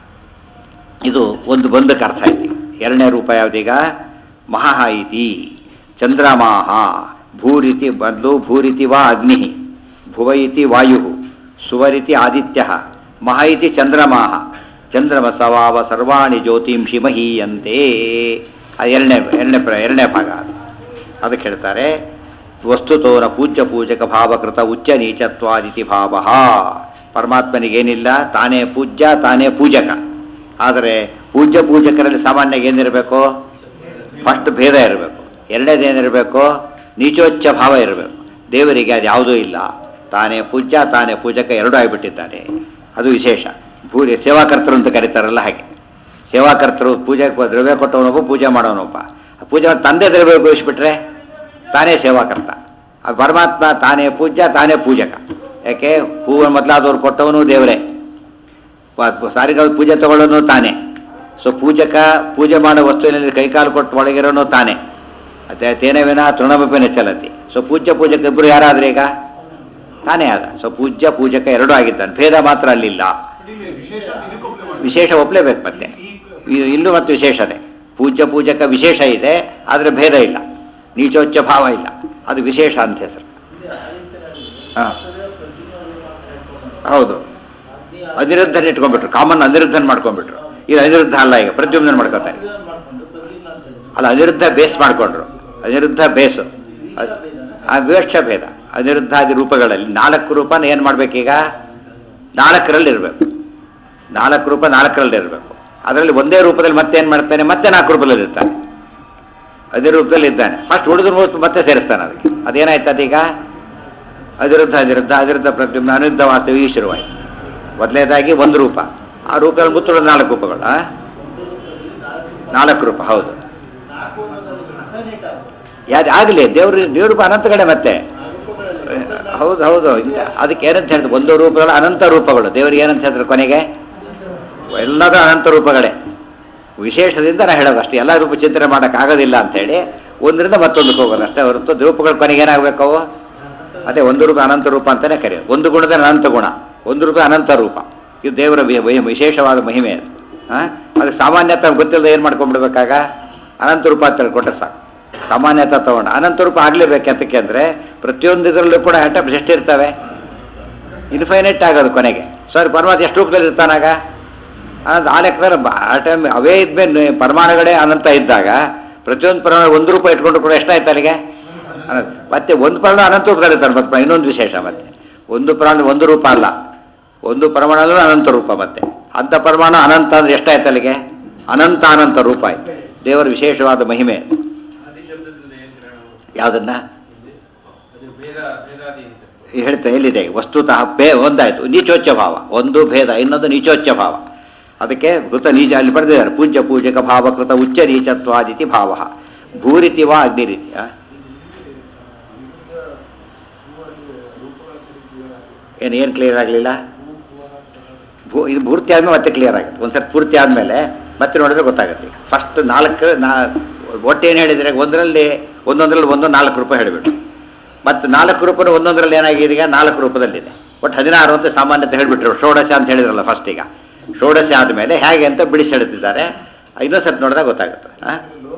ಇದು ಒಂದು ಬಂದಕ್ಕೆ ಅರ್ಥ ಐತಿ ಎರಡನೇ ರೂಪ ಯಾವುದೀಗ ಮಹಾ ಇತಿ ಚಂದ್ರಮಾಹ ಭೂರಿತಿ ಬದಲು ಭೂರಿತಿ ವಾ ಅಗ್ನಿ ಭುವ ಇತಿ ವಾಯು ಸುವರಿತಿ ಆದಿತ್ಯ ಮಹ ಇತಿ ಚಂದ್ರಮಾಹ ಚಂದ್ರಮಸವಾವ ಸರ್ವಾಣಿ ಜ್ಯೋತಿಂಷಿ ಮಹೀಯಂತೆ ಅದು ಎರಡನೇ ಎರಡನೇ ಪ್ರ ಎರಡನೇ ಭಾಗ ಅದು ಅದಕ್ಕೆ ಹೇಳ್ತಾರೆ ವಸ್ತುತೋನ ಪೂಜ್ಯ ಪೂಜಕ ಭಾವಕೃತ ಉಚ್ಚ ನೀಚತ್ವಾದಿತಿ ಭಾವ ಪರಮಾತ್ಮನಿಗೇನಿಲ್ಲ ತಾನೇ ಪೂಜ್ಯ ತಾನೇ ಪೂಜಕ ಆದರೆ ಪೂಜ್ಯ ಪೂಜಕರಲ್ಲಿ ಸಾಮಾನ್ಯ ಏನಿರಬೇಕು ಫಸ್ಟ್ ಭೇದ ಇರಬೇಕು ಎರಡನೇದು ಏನಿರಬೇಕು ನೀಚೋಚ್ಚ ಭಾವ ಇರಬೇಕು ದೇವರಿಗೆ ಅದು ಯಾವುದೂ ಇಲ್ಲ ತಾನೇ ಪೂಜ್ಯ ತಾನೇ ಪೂಜಕ ಎರಡೂ ಆಗಿಬಿಟ್ಟಿದ್ದಾನೆ ಅದು ವಿಶೇಷ ಪೂಜೆ ಸೇವಾಕರ್ತರು ಅಂತ ಕರೀತಾರಲ್ಲ ಹಾಗೆ ಸೇವಾಕರ್ತರು ಪೂಜೆ ದ್ರವ್ಯ ಕೊಟ್ಟವನೊಬ್ಬ ಪೂಜೆ ಮಾಡೋನೊಬ್ಬ ಆ ಪೂಜೆ ಮಾಡಿ ತಂದೆ ದ್ರವ್ಯ ಉಪಯೋಗಿಸ್ಬಿಟ್ರೆ ತಾನೇ ಸೇವಾಕರ್ತ ಆ ಪರಮಾತ್ಮ ತಾನೇ ಪೂಜ್ಯ ತಾನೇ ಪೂಜಕ ಯಾಕೆ ಹೂವು ಮೊದಲಾದವ್ರು ಕೊಟ್ಟವನು ದೇವರೇ ಸಾರಿಗಳ ಪೂಜೆ ತಗೊಳ್ಳೋನು ತಾನೇ ಸೊ ಪೂಜಕ ಪೂಜೆ ಮಾಡೋ ವಸ್ತುವಿನಲ್ಲಿ ಕೈಕಾಲು ಕೊಟ್ಟು ಒಳಗಿರೋನು ತಾನೇ ಅದೇ ತೇನವಿನ ತೃಣಮಪಿನ ಚಲತಿ ಸೊ ಪೂಜ್ಯ ಪೂಜಕ ಇಬ್ಬರು ಯಾರಾದ್ರೆ ಈಗ ತಾನೇ ಆದ ಸೊ ಪೂಜ್ಯ ಪೂಜಕ ಎರಡೂ ಆಗಿದ್ದಾನೆ ಭೇದ ಮಾತ್ರ ಅಲ್ಲಿಲ್ಲ ವಿಶೇಷ ಇದಕ್ಕೊಬ್ಬಳೆ ಮಾಡಿ ವಿಶೇಷ ಒಪ್ಲೇಬೇಕು ಮತ್ತೆ ಇ- ಇಲ್ಲೂ ಮತ್ತು ವಿಶೇಷತೆ ಪೂಜ್ಯ ಪೂಜಕ ವಿಶೇಷ ಇದೆ ಆದರೆ ಭೇದ ಇಲ್ಲ ನೀಚೋಚ್ಚ ಭಾವ ಇಲ್ಲ ಅದು ವಿಶೇಷ ಅಂತ ಹೆಸರು ಹಾಂ ಹೌದು ಅನಿರುದ್ಧನ ಇಟ್ಕೊಂಡ್ಬಿಟ್ರು ಕಾಮನ್ ಅನಿರುದ್ಧನ್ ಮಾಡ್ಕೊಂಡ್ಬಿಟ್ರು ಈಗ ಅನಿರುದ್ಧ ಅಲ್ಲ ಈಗ ಪ್ರತಿಯೊಂದನ್ನು ಮಾಡ್ಕೊತಾರೆ ಅಲ್ಲ ಅನಿರುದ್ಧ ಬೇಸ್ ಮಾಡ್ಕೊಂಡ್ರು ಅನಿರುದ್ಧ ಬೇಸು ಅದ್- ಆ ವಿವಕ್ಷ ಭೇದ ಅನಿರುದ್ಧಾದಿ ರೂಪಗಳಲ್ಲಿ ನಾಲ್ಕು ರೂಪನ ಏನು ಮಾಡ್ಬೇಕೀಗ ನಾಲ್ಕರಲ್ಲಿ ಇರಬೇಕು ನಾಲ್ಕು ರೂಪ ನಾಲ್ಕರಲ್ಲಿ ಇರಬೇಕು ಅದರಲ್ಲಿ ಒಂದೇ ರೂಪದಲ್ಲಿ ಮತ್ತೆ ಏನು ಮಾಡ್ತಾನೆ ಮತ್ತೆ ನಾಲ್ಕು ರೂಪದಲ್ಲಿ ಇರ್ತಾನೆ ಅದೇ ರೂಪದಲ್ಲಿ ಇದ್ದಾನೆ ಫಸ್ಟ್ ಉಳಿದ ರೂಪ ಮತ್ತೆ ಸೇರಿಸ್ತಾನೆ ಅದಕ್ಕೆ ಅದೇನಾಯ್ತು ಅದೀಗ ಅನಿರುದ್ಧ ಅನಿರುದ್ಧ ಅನಿರುದ್ಧ ಪ್ರತಿಯೊಂದು ಅನಿರುದ್ಧ ವಾಸ್ತವ ಈ ಶುರುವಾಯಿತು ಮೊದಲನೇದಾಗಿ ಒಂದು ರೂಪ ಆ ರೂಪದಲ್ಲಿ ಮುತ್ತುಳಿದ ನಾಲ್ಕು ರೂಪಗಳು ಆ? ನಾಲ್ಕು ರೂಪ ಹೌದು ಯಾವ್ದು ಆಗಲಿ ದೇವ್ರ ದೇವ್ರ ರೂಪ ಅನಂತ ಕಡೆ ಮತ್ತೆ ಹೌದು ಹೌದು ಇಲ್ಲ. ಅದಕ್ಕೆ ಏನಂತ ಹೇಳಿದ್ರು ಒಂದು ರೂಪಗಳು ಅನಂತ ರೂಪಗಳು ದೇವರಿಗೆ ಏನಂತ ಹೇಳಿದ್ರು ಕೊನೆಗೆ ಎಲ್ಲದೂ ಅನಂತ ರೂಪಗಳೇ ವಿಶೇಷದಿಂದ ನಾ ಹೇಳೋದು ಅಷ್ಟೇ ಎಲ್ಲ ರೂಪ ಚಿಂತನೆ ಮಾಡೋಕ್ಕಾಗೋದಿಲ್ಲ ಅಂತೇಳಿ ಒಂದರಿಂದ ಮತ್ತೊಂದಕ್ಕೆ ಹೋಗೋದು ಅಷ್ಟೇ ಹೊರತು ರೂಪಗಳ ಕೊನೆಗೆ ಏನಾಗಬೇಕು ಅವು ಅದೇ ಒಂದು ರೂಪ ಅನಂತ ರೂಪ ಅಂತಲೇ ಕರೆಯೋದು ಒಂದು ಗುಣದ ಅನಂತ ಗುಣ ಒಂದು ರೂಪ ಅನಂತ ರೂಪ ಇದು ದೇವರ ವಿ- ವಿ- ವಿಶೇಷವಾದ ಮಹಿಮೆ ಅದು ಹಾಂ ಅದು ಸಾಮಾನ್ಯತ ಗೊತ್ತಿಲ್ಲದೆ ಏನು ಮಾಡ್ಕೊಂಡ್ಬಿಡ್ಬೇಕಾಗ ಅನಂತ ರೂಪ ಅಂತ ತಿಳ್ಕೊಂಡ್ರೆ ಸಾಕು ಸಾಮಾನ್ಯತ ತಗೊಂಡು ಅನಂತ ರೂಪ ಆಗಲೇಬೇಕು ಯಾತಕ್ಕೆ ಅಂದರೆ ಪ್ರತಿಯೊಂದು ಇದರಲ್ಲೂ ಕೂಡ ಆಟಮ್ಸ್ ಎಷ್ಟಿರ್ತವೆ ಇನ್ಫೈನೈಟ್ ಆಗೋದು ಕೊನೆಗೆ ಸರ್ ಪರಮಾತ್ಮ ಎಷ್ಟು ರೂಪದಲ್ಲಿ ಇರ್ತಾನಾಗ ಅದು ಆ ಲೆಕ್ಕದಲ್ಲಿ ಬ- ಆ ಟೈಮ್ ಅವೇ ಇದ್ಮೇಲೆ ಪರಮಾಣುಗಳೇ ಅನಂತ ಇದ್ದಾಗ ಪ್ರತಿಯೊಂದು ಪರಮಾಣು ಒಂದು ರೂಪ ಇಟ್ಕೊಂಡ್ರು ಕೂಡ ಎಷ್ಟಾಯ್ತು ಅಲ್ಲಿಗೆ ಅನಂತ. ಮತ್ತೆ ಒಂದು ಪರಮಾಣು ಅನಂತ ರೂಪದಲ್ಲಿ ಇರ್ತಾನೆ ಮತ್ತೆ ಇನ್ನೊಂದು ವಿಶೇಷ ಮತ್ತೆ ಒಂದು ಪರಮಾಣು ಒಂದು ರೂಪ ಅಲ್ಲ ಒಂದು ಪರಮಾಣು ಅನಂತ ರೂಪ ಮತ್ತೆ ಅಂಥ ಪರಮಾಣು ಅನಂತ ಅಂದ್ರೆ ಎಷ್ಟಾಯ್ತು ಅಲ್ಲಿಗೆ ಅನಂತ ಅನಂತ ರೂಪ ಆಯ್ತು ದೇವರ ವಿಶೇಷವಾದ ಮಹಿಮೆ ಆದಿ ಶಬ್ದದಿಂದ ಏನ್ ಗ್ರಹಣ ಯಾವುದನ್ನ ಅದು ಭೇದ ಭೇದಾದಿ ಅಂತ ಹೇಳ್ತಾ ಎಲ್ಲಿದೆ ವಸ್ತುತಃ ಭೇ ಒಂದಾಯ್ತು ನೀಚೋಚ್ಚ ಭಾವ ಒಂದು ಭೇದ ಇನ್ನೊಂದು ನೀಚೋಚ್ಚ ಭಾವ ಅದಕ್ಕೆ ಕೃತ ನೀಚ ಅಲ್ಲಿ ಬರೆದಿದ್ದಾರೆ ಪೂಜ್ಯ ಪೂಜಕ ಭಾವ ಕೃತ ಉಚ್ಚ ನೀಚತ್ವಾದಿತಿ ಭಾವ ಭೂರಿತಿ ವಾ ಅಗ್ನಿರೀತಿ ಆ? ಏನು ಏನು ಕ್ಲಿಯರ್ ಆಗಲಿಲ್ಲ ಭೂ ಇದು ಪೂರ್ತಿ ಆದ್ಮೇಲೆ ಮತ್ತೆ ಕ್ಲಿಯರ್ ಆಗುತ್ತೆ ಒಂದ್ಸರಿ ಪೂರ್ತಿ ಆದಮೇಲೆ ಮತ್ತೆ ನೋಡಿದ್ರೆ ಗೊತ್ತಾಗುತ್ತೆ ಫಸ್ಟ್ ನಾಲ್ಕು ನಾ ಒಟ್ಟು ಏನು ಹೇಳಿದರೆ ಒಂದರಲ್ಲಿ ಒಂದೊಂದರಲ್ಲಿ ಒಂದು ನಾಲ್ಕು ರೂಪಾಯಿ ಹೇಳಿಬಿಟ್ರು ಮತ್ತು ನಾಲ್ಕು ರೂಪಾಯಿ ಒಂದೊಂದರಲ್ಲಿ ಏನಾಗಿದೆ ಈಗ ನಾಲ್ಕು ರೂಪದಲ್ಲಿದೆ ಒಟ್ಟು ಹದಿನಾರು ಅಂತ ಸಾಮಾನ್ಯತೆ ಹೇಳಿಬಿಟ್ರು ಷೋಡಶ ಅಂತ ಹೇಳಿದ್ರಲ್ಲ ಫಸ್ಟ್ ಈಗ ಷೋಡಶ ಆದಮೇಲೆ ಹೇಗೆ ಅಂತ ಬಿಡಿಸಿ ಹೇಳ್ತಿದ್ದಾರೆ ಇನ್ನೊಂದು ಸ್ವಲ್ಪ ನೋಡಿದಾಗ ಗೊತ್ತಾಗುತ್ತೆ ಆ?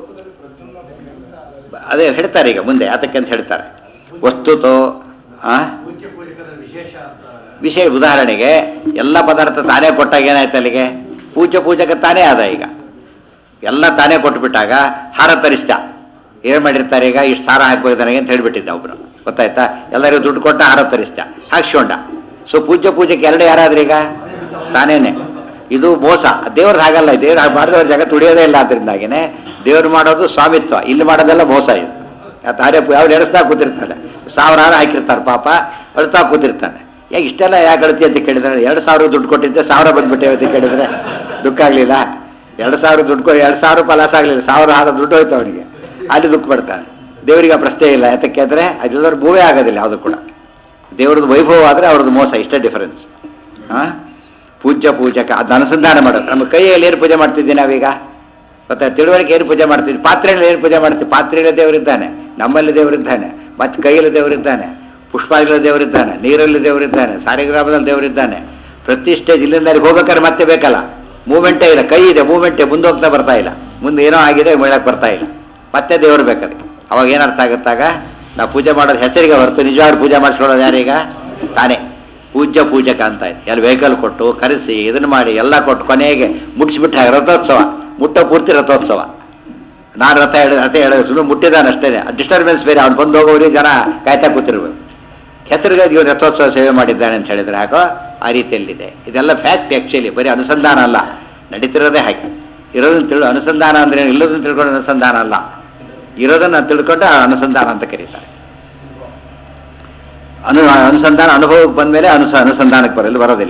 ಅದೇ ಹೇಳ್ತಾರೆ ಈಗ ಮುಂದೆ ಅದಕ್ಕೆ ಅಂತ ಹೇಳ್ತಾರೆ ವಸ್ತುತೋ ಆ ಪೂಜ್ಯ ಪೂಜಕರ ವಿಶೇಷ ಅಂತ ವಿಷಯ ಉದಾಹರಣೆಗೆ ಎಲ್ಲ ಪದಾರ್ಥ ತಾನೇ ಕೊಟ್ಟಾಗ ಏನಾಯ್ತು ಅಲ್ಲಿಗೆ ಪೂಜೆ ಪೂಜಕ ತಾನೇ ಆದ ಈಗ ಎಲ್ಲ ತಾನೇ ಕೊಟ್ಬಿಟ್ಟಾಗ ಹಾರ ತರಿಸ್ದ ಏನು ಮಾಡಿರ್ತಾರೆ ಈಗ ಇಷ್ಟು ಸಾರ ಹಾಕ್ಬೇಕು ನನಗೆ ಅಂತ ಹೇಳ್ಬಿಟ್ಟಿದ್ದ ಒಬ್ರು ಗೊತ್ತಾಯ್ತಾ ಎಲ್ಲರಿಗೂ ದುಡ್ಡು ಕೊಟ್ಟ ಹಾರ ತರಿಸ್ದ ಹಾಕ್ಸ್ಕೊಂಡ ಸೊ ಪೂಜ್ಯ ಪೂಜಕ್ಕೆ ಎರಡು ಯಾರಾದ್ರೂ ಈಗ ತಾನೇನೆ ಇದು ಮೋಸ ದೇವ್ರದ್ದು ಹಾಗಲ್ಲ ದೇವ್ರು ಹಾಗೆ ಮಾಡಿದವ್ರ ಜಾಗ ತುಳಿಯೋದೇ ಇಲ್ಲ ಅದರಿಂದಾಗಿನೇ ದೇವ್ರು ಮಾಡೋದು ಸ್ವಾಮಿತ್ವ ಇಲ್ಲಿ ಮಾಡೋದೆಲ್ಲ ಮೋಸ ಇದು ತಾನೇ ಯಾವ್ದು ಎಡಿಸ್ತಾ ಕೂತಿರ್ತಾನೆ ಸಾವಿರ ಹಾರ ಹಾಕಿರ್ತಾರೆ ಪಾಪ ಅಳ್ತಾ ಕೂತಿರ್ತಾನೆ ಯಾಕೆ ಇಷ್ಟೆಲ್ಲ ಯಾಕೆ ಅಳ್ತಿ ಅಂತ ಕೇಳಿದ್ರೆ ಎರಡು ಸಾವಿರ ದುಡ್ಡು ಕೊಟ್ಟಿದ್ದೆ ಸಾವಿರ ಬಂದ್ಬಿಟ್ಟೆ ಅಂತ ಕೇಳಿದ್ರೆ ದುಃಖ ಆಗಲಿಲ್ಲ ಎರಡು ಸಾವಿರ ದುಡ್ಡು ಕೊಡಿ ಎರಡು ಸಾವಿರ ರೂಪಾಯಿ ಲಾಸ್ ಆಗಲಿಲ್ಲ ಸಾವಿರ ಹಾರ ದುಡ್ಡು ಹೋಯ್ತು ಅವನಿಗೆ ಅಲ್ಲಿ ದುಃಖ ಪಡ್ತಾನೆ ದೇವರಿಗೆ ಆ ಪ್ರಶ್ನೆ ಇಲ್ಲ ಯಾತಕ್ಕೆ ಅಂದರೆ ಅದೆಲ್ಲರೂ ಮೂವೇ ಆಗೋದಿಲ್ಲ ಯಾವುದು ಕೂಡ ದೇವ್ರದ್ದು ವೈಭವ ಆದರೆ ಅವ್ರದ್ದು ಮೋಸ ಇಷ್ಟೇ ಡಿಫರೆನ್ಸ್ ಹಾಂ ಪೂಜ್ಯ ಪೂಜಕ ಅದನ್ನ ಅನುಸಂಧಾನ ಮಾಡೋದು ನಮ್ಮ ಕೈಯಲ್ಲಿ ಏನು ಪೂಜೆ ಮಾಡ್ತಿದ್ದೀವಿ ನಾವೀಗ ಮತ್ತೆ ತಿಳುವಳಿಕೆ ಏನು ಪೂಜೆ ಮಾಡ್ತೀವಿ ಪಾತ್ರೆಯಲ್ಲಿ ಏನು ಪೂಜೆ ಮಾಡ್ತೀವಿ ಪಾತ್ರೆಯಲ್ಲಿ ದೇವರಿದ್ದಾನೆ ನಮ್ಮಲ್ಲಿ ದೇವರಿದ್ದಾನೆ ಮತ್ತೆ ಕೈಯಲ್ಲಿ ದೇವರಿದ್ದಾನೆ ಪುಷ್ಪಾದಿಗಳಲ್ಲಿ ದೇವರಿದ್ದಾನೆ ನೀರಲ್ಲಿ ದೇವರಿದ್ದಾನೆ ಸಾರಿಗ್ರಾಮದಲ್ಲಿ ದೇವರಿದ್ದಾನೆ ಪ್ರತಿ ಸ್ಟೇಜ್ ಇಲ್ಲಿಂದ ಅಲ್ಲಿಗೆ ಹೋಗ್ಬೇಕಾದ್ರೆ ಮತ್ತೆ ಬೇಕಲ್ಲ ಮೂಮೆಂಟೇ ಇಲ್ಲ ಕೈ ಇದೆ ಮೂಮೆಂಟೇ ಮುಂದೆ ಹೋಗ್ತಾ ಬರ್ತಾ ಇಲ್ಲ ಮುಂದೆ ಏನೋ ಆಗಿದೆ ಮೇಳಕ್ಕೆ ಬರ್ತಾ ಇಲ್ಲ ಮತ್ತೆ ದೇವರು ಬೇಕದಕ್ಕೆ ಅವಾಗ ಏನರ್ಥ ಆಗುತ್ತಾಗ ನಾವು ಪೂಜೆ ಮಾಡೋದು ಹೆಸರಿಗೆ ಹೊರತು ನಿಜವಾಗ್ಲೂ ಪೂಜೆ ಮಾಡಿಸ್ಕೊಳ್ಳೋದು ಯಾರೀಗ ತಾನೇ ಪೂಜ್ಯ ಪೂಜಕ ಅಂತ ಇದೆ ಎಲ್ಲ ವೆಹಿಕಲ್ ಕೊಟ್ಟು ಕರೆಸಿ ಇದನ್ನ ಮಾಡಿ ಎಲ್ಲ ಕೊಟ್ಟು ಕೊನೆಗೆ ಮುಟ್ಟಿಸ್ಬಿಟ್ಟ ರಥೋತ್ಸವ ಮುಟ್ಟ ಪೂರ್ತಿ ರಥೋತ್ಸವ ನಾನು ರಥ ಹೇಳ ರಥ ಹೇಳೋದು ಸುಮ್ಮನೆ ಮುಟ್ಟಿದ್ದಾನೆ ಅಷ್ಟೇ ಡಿಸ್ಟರ್ಬೆನ್ಸ್ ಬೇರೆ ಅವ್ನು ಬಂದು ಹೋಗೋರಿಗೆ ಜನ ಕಾಯ್ತಾ ಕೂತಿರ್ಬೇಕು ಹೆಸರಿಗೆ ಇವ್ರು ರಥೋತ್ಸವ ಸೇವೆ ಮಾಡಿದ್ದಾನೆ ಅಂತ ಹೇಳಿದ್ರೆ ಯಾಕೋ ಆ ರೀತಿಯಲ್ಲಿದೆ ಇದೆಲ್ಲ ಫ್ಯಾಕ್ಟ್ ಆ್ಯಕ್ಚುಲಿ ಬರೀ ಅನುಸಂಧಾನ ಅಲ್ಲ ನಡೀತಿರೋದೇ ಹಾಗೆ ಇರೋದನ್ನ ತಿಳಿ ಅನುಸಂಧಾನ ಅಂದರೆ ಇಲ್ಲದನ್ನು ತಿಳ್ಕೊಂಡು ಅನುಸಂಧಾನ ಅಲ್ಲ ಇರೋದನ್ನು ತಿಳ್ಕೊಂಡು ಆ ಅನುಸಂಧಾನ ಅಂತ ಕರೀತಾರೆ ಅನು ಅನುಸಂಧಾನ ಅನುಭವಕ್ಕೆ ಬಂದಮೇಲೆ ಅನುಸ ಅನುಸಂಧಾನಕ್ಕೆ ಬರಲು ಬರೋದಿಲ್ಲ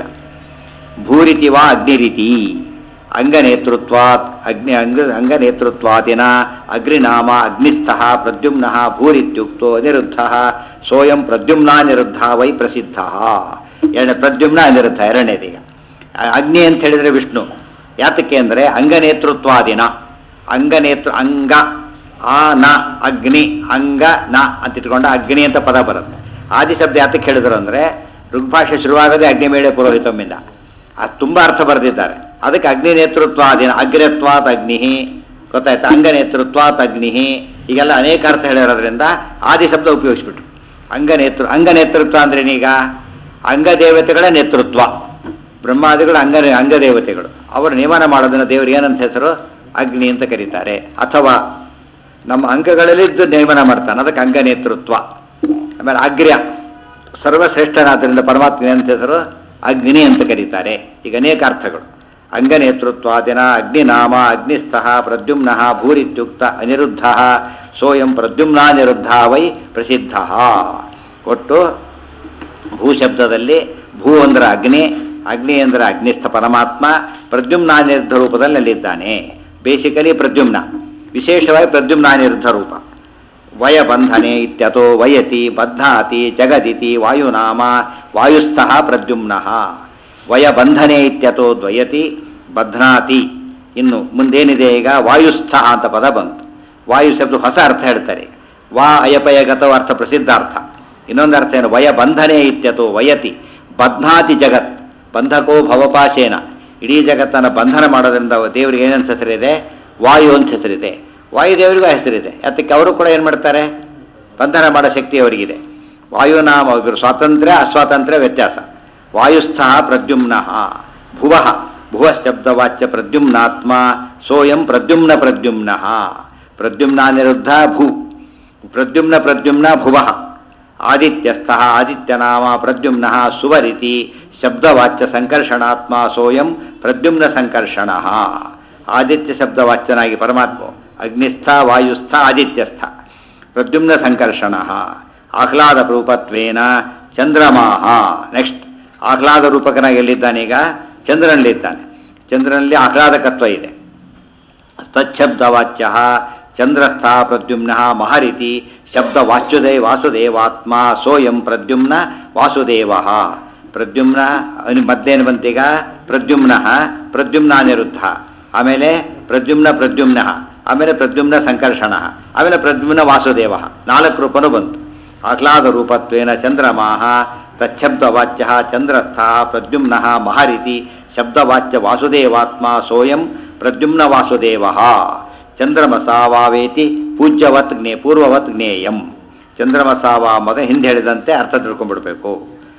ಭೂರಿತಿ ವಾ ಅಗ್ನಿರೀತಿ ಅಂಗನೇತೃತ್ವಾತ್ ಅಗ್ನಿ ಅಂಗ ಅಂಗನೇತೃತ್ವಾದಿನ ಅಗ್ನಿನಾಮ ಅಗ್ನಿಸ್ಥಃ ಪ್ರದ್ಯುಮ್ನಃ ಭೂರಿತ್ಯುಕ್ತೋ ಅನಿರುದ್ಧ ಸೋಯಂ ಪ್ರದ್ಯುಮ್ನಾನಿರುದ್ಧ ವೈ ಪ್ರಸಿದ್ಧ ಎರಡನೇ ಪ್ರದ್ಯುಮ್ನ ಅನಿರುದ್ಧ ಎರಡನೇದೀಗ ಅಗ್ನಿ ಅಂತ ಹೇಳಿದ್ರೆ ವಿಷ್ಣು ಯಾತಕ್ಕೆ ಅಂದರೆ ಅಂಗನೇತೃತ್ವಾದಿನ ಅಂಗನೇತೃ ಅಂಗ ಆ ನ ಅಗ್ನಿ ಅಂಗ ನ ಅಂತ ಇಟ್ಕೊಂಡು ಅಗ್ನಿ ಅಂತ ಪದ ಬರುತ್ತೆ ಆದಿ ಶಬ್ದ ಯಾತಕ್ಕೆ ಹೇಳಿದ್ರು ಅಂದರೆ ಋಗ್ಭಾಷೆ ಶುರುವಾಗದೆ ಅಗ್ನಿಮೇಳೆ ಪುರೋಹಿತಮ್ಮಿಂದ ಅದು ತುಂಬ ಅರ್ಥ ಬರೆದಿದ್ದಾರೆ ಅದಕ್ಕೆ ಅಗ್ನಿ ನೇತೃತ್ವಾದಿನ ಅಗ್ರತ್ವಾತ್ ಅಗ್ನಿ ಗೊತ್ತಾಯ್ತಾ ಅಂಗ ನೇತೃತ್ವಾತ್ ಅಗ್ನಿ ಹೀಗೆಲ್ಲ ಅನೇಕ ಅರ್ಥ ಹೇಳಿರೋದ್ರಿಂದ ಆದಿ ಶಬ್ದ ಉಪಯೋಗಿಸ್ಬಿಟ್ರು ಅಂಗ ನೇತೃ ಅಂಗ ನೇತೃತ್ವ ಅಂದ್ರೇನೀಗ ಅಂಗದೇವತೆಗಳ ನೇತೃತ್ವ ಬ್ರಹ್ಮಾದಿಗಳು ಅಂಗ ಅಂಗದೇವತೆಗಳು ಅವರು ನೇಮನ ಮಾಡೋದನ್ನ ದೇವರು ಏನಂತ ಹೆಸರು ಅಗ್ನಿ ಅಂತ ಕರೀತಾರೆ ಅಥವಾ ನಮ್ಮ ಅಂಗಗಳಲ್ಲಿದ್ದು ನೇಮನ ಮಾಡ್ತಾನೆ ಅದಕ್ಕೆ ಅಂಗ ನೇತೃತ್ವ ಆಮೇಲೆ ಅಗ್ರ್ಯ ಸರ್ವಶ್ರೇಷ್ಠನಾದ್ದರಿಂದ ಪರಮಾತ್ಮ ಏನಂತ ಹೆಸರು ಅಗ್ನಿ ಅಂತ ಕರೀತಾರೆ ಈಗ ಅನೇಕ ಅರ್ಥಗಳು ಅಂಗ ನೇತೃತ್ವಾದಿನ ಅಗ್ನಿನಾಮ ಅಗ್ನಿಸ್ಥಃ ಪ್ರದ್ಯುಮ್ನ ಭೂರಿತ್ಯುಕ್ತ ಅನಿರುದ್ಧ ಸೋಯಂ ಪ್ರದ್ಯುಮ್ನಾನಿರುದ್ಧ ವೈ ಪ್ರಸಿದ್ಧ ಒಟ್ಟು ಭೂ ಶಬ್ದದಲ್ಲಿ ಭೂ ಅಂದ್ರೆ ಅಗ್ನಿ ಅಗ್ನಿ ಅಂದ್ರೆ ಅಗ್ನಿಸ್ಥ ಪರಮಾತ್ಮ ಪ್ರದ್ಯುಮ್ನಾನಿರುದ್ಧ ರೂಪದಲ್ಲಿ ಅಲ್ಲಿದ್ದಾನೆ ಬೇಸಿಕಲಿ ಪ್ರದ್ಯುಮ್ನ ವಿಶೇಷವಾಗಿ ಪ್ರದ್ಯುಮ್ನಾನಿರುದ್ಧ ರೂಪ ವಯ ಬಂಧನೆ ಇತ್ಯತೋ ವಯತಿ ಬದ್ಧಾತಿ ಜಗದಿತಿ ವಾಯುನಾಮ ವಾಯುಸ್ಥಃ ಪ್ರದ್ಯುಮ್ನಃ ವಯ ಬಂಧನೆ ಇತ್ಯತೋ ದ್ವಯತಿ ಬಧ್ನಾತಿ ಇನ್ನು ಮುಂದೇನಿದೆ ಈಗ ವಾಯುಸ್ಥ ಅಂತ ಪದ ಬಂತು ವಾಯು ಶಬ್ದ ಹೊಸ ಅರ್ಥ ಹೇಳ್ತಾರೆ ವಾ ಅಯಪಯಗತೋ ಅರ್ಥ ಪ್ರಸಿದ್ಧ ಅರ್ಥ ಇನ್ನೊಂದು ಅರ್ಥ ಏನು ವಯ ಬಂಧನೆ ಇತ್ಯತೋ ವಯತಿ ಬಧ್ನಾತಿ ಜಗತ್ ಬಂಧಕೋ ಭವಪಾಶೇನ ಇಡೀ ಜಗತ್ತನ್ನು ಬಂಧನ ಮಾಡೋದ್ರಿಂದ ದೇವರಿಗೆ ಏನಂತ ಹೆಸರಿದೆ ವಾಯು ಅಂತ ಹೆಸರಿದೆ ವಾಯುದೇವರಿಗೂ ಹೆಸರಿದೆ ಅದಕ್ಕೆ ಅವರು ಕೂಡ ಏನು ಮಾಡ್ತಾರೆ ಬಂಧನ ಮಾಡೋ ಶಕ್ತಿ ಅವರಿಗಿದೆ ವಾಯುನಾಮ ಇವರು ಸ್ವಾತಂತ್ರ್ಯ ಅಸ್ವಾತಂತ್ರ್ಯ ವ್ಯತ್ಯಾಸ ವಾಯುಸ್ಥ ಪ್ರದ್ಯುಮ್ನಃ ಭುವ ಭುವ ಶಬ್ದವಾಚ್ಯ ಪ್ರದ್ಯುಮ್ನಾತ್ಮ ಸೋಯಂ ಪ್ರದ್ಯುಮ್ನ ಪ್ರದ್ಯುಮ್ನಃ ಪ್ರದ್ಯುಮ್ನಾನಿರುದ್ಧ ಭೂ ಪ್ರದ್ಯುಮ್ನ ಪ್ರದ್ಯುಮ್ನ ಭುವ ಆದಿತ್ಯಸ್ಥ ಆದಿತ್ಯನಾಮ ಪ್ರದ್ಯುಮ್ನ ಸುವರಿತಿ ಶಬ್ದವಾಚ್ಯ ಸಂಕರ್ಷಣಾತ್ಮ ಸೋಯಂ ಪ್ರದ್ಯುಮ್ನ ಸಂಕರ್ಷಣ ಆದಿತ್ಯ ಶಬ್ದವಾಚ್ಯನಾಗಿ ಪರಮಾತ್ಮ ಅಗ್ನಿಸ್ಥ ವಾಯುಸ್ಥ ಆದಿತ್ಯಸ್ಥ ಪ್ರದ್ಯುಮ್ನ ಸಂಕರ್ಷಣ ಆಹ್ಲಾದ ರೂಪತ್ವೇನ ಚಂದ್ರಮಾಹ ನೆಕ್ಸ್ಟ್ ಆಹ್ಲಾದ ರೂಪಕನಾಗಿ ಎಲ್ಲಿದ್ದಾನೀಗ ಚಂದ್ರನಲ್ಲಿದ್ದಾನೆ ಚಂದ್ರನಲ್ಲಿ ಆಹ್ಲಾದಕತ್ವ ಇದೆ ತಚ್ಛಬ್ದವಾಚ್ಯ ಚಂದ್ರಸ್ಥ ಪ್ರದ್ಯುಮ್ನ ಮಹರಿತಿ ಶಬ್ದ ವಾಚ್ಯುದೇ ವಾಸುದೇವಾತ್ಮ ಸೋಯಂ ಪ್ರದ್ಯುಮ್ನ ವಾಸುದೇವ ಪ್ರದ್ಯುಮ್ನ ಅವನಿಗೆ ಮದ್ದೇನು ಬಂತೀಗ ಪ್ರದ್ಯುಮ್ನ ಪ್ರದ್ಯುಮ್ನ ಅನಿರುದ್ಧ ಆಮೇಲೆ ಪ್ರದ್ಯುಮ್ನ ಪ್ರದ್ಯುಮ್ನ ಆಮೇಲೆ ಪ್ರದ್ಯುಮ್ನ ಸಂಕರ್ಷಣ ಆಮೇಲೆ ಪ್ರದ್ಯುಮ್ನ ವಾಸುದೇವ ನಾಲ್ಕು ರೂಪನೂ ಬಂತು ಆಹ್ಲಾದ ರೂಪತ್ವೇನ ಚಂದ್ರಮಾಹ ತಚ್ಛಬ್ದವಾಚ್ಯ ಚಂದ್ರಸ್ಥ ಪ್ರದ್ಯುಮ್ನ ಮಹರಿತಿ ಶಬ್ದವಾಚ್ಯ ವಾಸುದೇವಾತ್ಮ ಸೋಯಂ ಪ್ರದ್ಯುಮ್ನ ವಾಸುದೇವ ಚಂದ್ರಮಸಾವೇತಿ ಪೂಜ್ಯವತ್ ಜ್ಞೇ ಪೂರ್ವವತ್ ಜ್ಞೇಯಂ ಚಂದ್ರಮಸಾವ ಮಗ ಹಿಂದೆ ಹೇಳಿದಂತೆ ಅರ್ಥ ತಿಳ್ಕೊಂಡ್ಬಿಡ್ಬೇಕು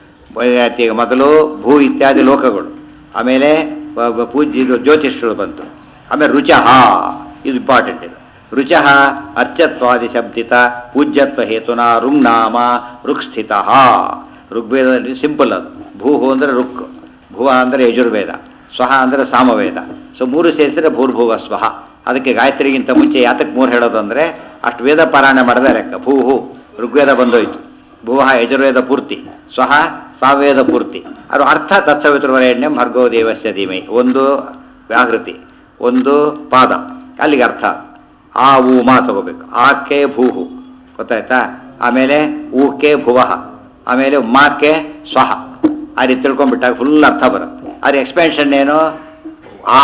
ಈಗ ಮೊದಲು ಭೂ ಇತ್ಯಾದಿ ಲೋಕಗಳು ಆಮೇಲೆ ಬ- ಬ- ಪೂಜ್ಯ ಇದು ಜ್ಯೋತಿಷ್ಗಳು ಬಂತು ಆಮೇಲೆ ರುಚಃ ಇದು ಇಂಪಾರ್ಟೆಂಟ್ ಇದು ರುಚಃ ಅರ್ಚತ್ವಾದಿ ಶಬ್ದಿತ ಪೂಜ್ಯತ್ವ ಹೇತುನ ರುಂಗ್ನಾಮ ರುಕ್ ಸ್ಥಿತ ಋಗ್ವೇದದಲ್ಲಿ ಸಿಂಪಲ್ ಅದು ಭೂಹು ಅಂದರೆ ರುಕ್ ಭುವ ಅಂದರೆ ಯಜುರ್ವೇದ ಸ್ವಹ ಅಂದರೆ ಸಾಮವೇದ ಸೊ ಮೂರು ಸೇರಿಸಿದ್ರೆ ಭೂರ್ಭುವ ಸ್ವಹ ಅದಕ್ಕೆ ಗಾಯತ್ರಿಗಿಂತ ಮುಂಚೆ ಯಾತಕ್ಕೆ ಮೂರು ಹೇಳೋದು ಅಂದರೆ ಅಷ್ಟು ವೇದ ಪಾರಾಯಣ ಮಾಡಿದ ಲೆಕ್ಕ ಭೂಹು ಋಗ್ವೇದ ಬಂದೋಯ್ತು ಭುವ ಯಜುರ್ವೇದ ಪೂರ್ತಿ ಸ್ವಹ ಸಾವೇದ ಪೂರ್ತಿ ಅದು ಅರ್ಥ ತತ್ಸವಿತೃವರೆಣ್ಯಂ ಭರ್ಗೋ ದೇವಸ್ಯ ಧೀಮೈ ಒಂದು ವ್ಯಾಹೃತಿ ಒಂದು ಪಾದ ಅಲ್ಲಿಗೆ ಅರ್ಥ ಆ ಊ ಮಾ ತಗೋಬೇಕು ಆಕೆ ಭೂಹು ಗೊತ್ತಾಯ್ತಾ ಆಮೇಲೆ ಊಕೆ ಭುವಃ ಆಮೇಲೆ ಮಾಕೆ ಸ್ವಹ ಆ ರೀತಿ ತಿಳ್ಕೊಂಡ್ಬಿಟ್ಟಾಗ ಫುಲ್ ಅರ್ಥ ಬರುತ್ತೆ ಅದ್ರ ಎಕ್ಸ್ಪೆನ್ಷನ್ ಏನು ಆ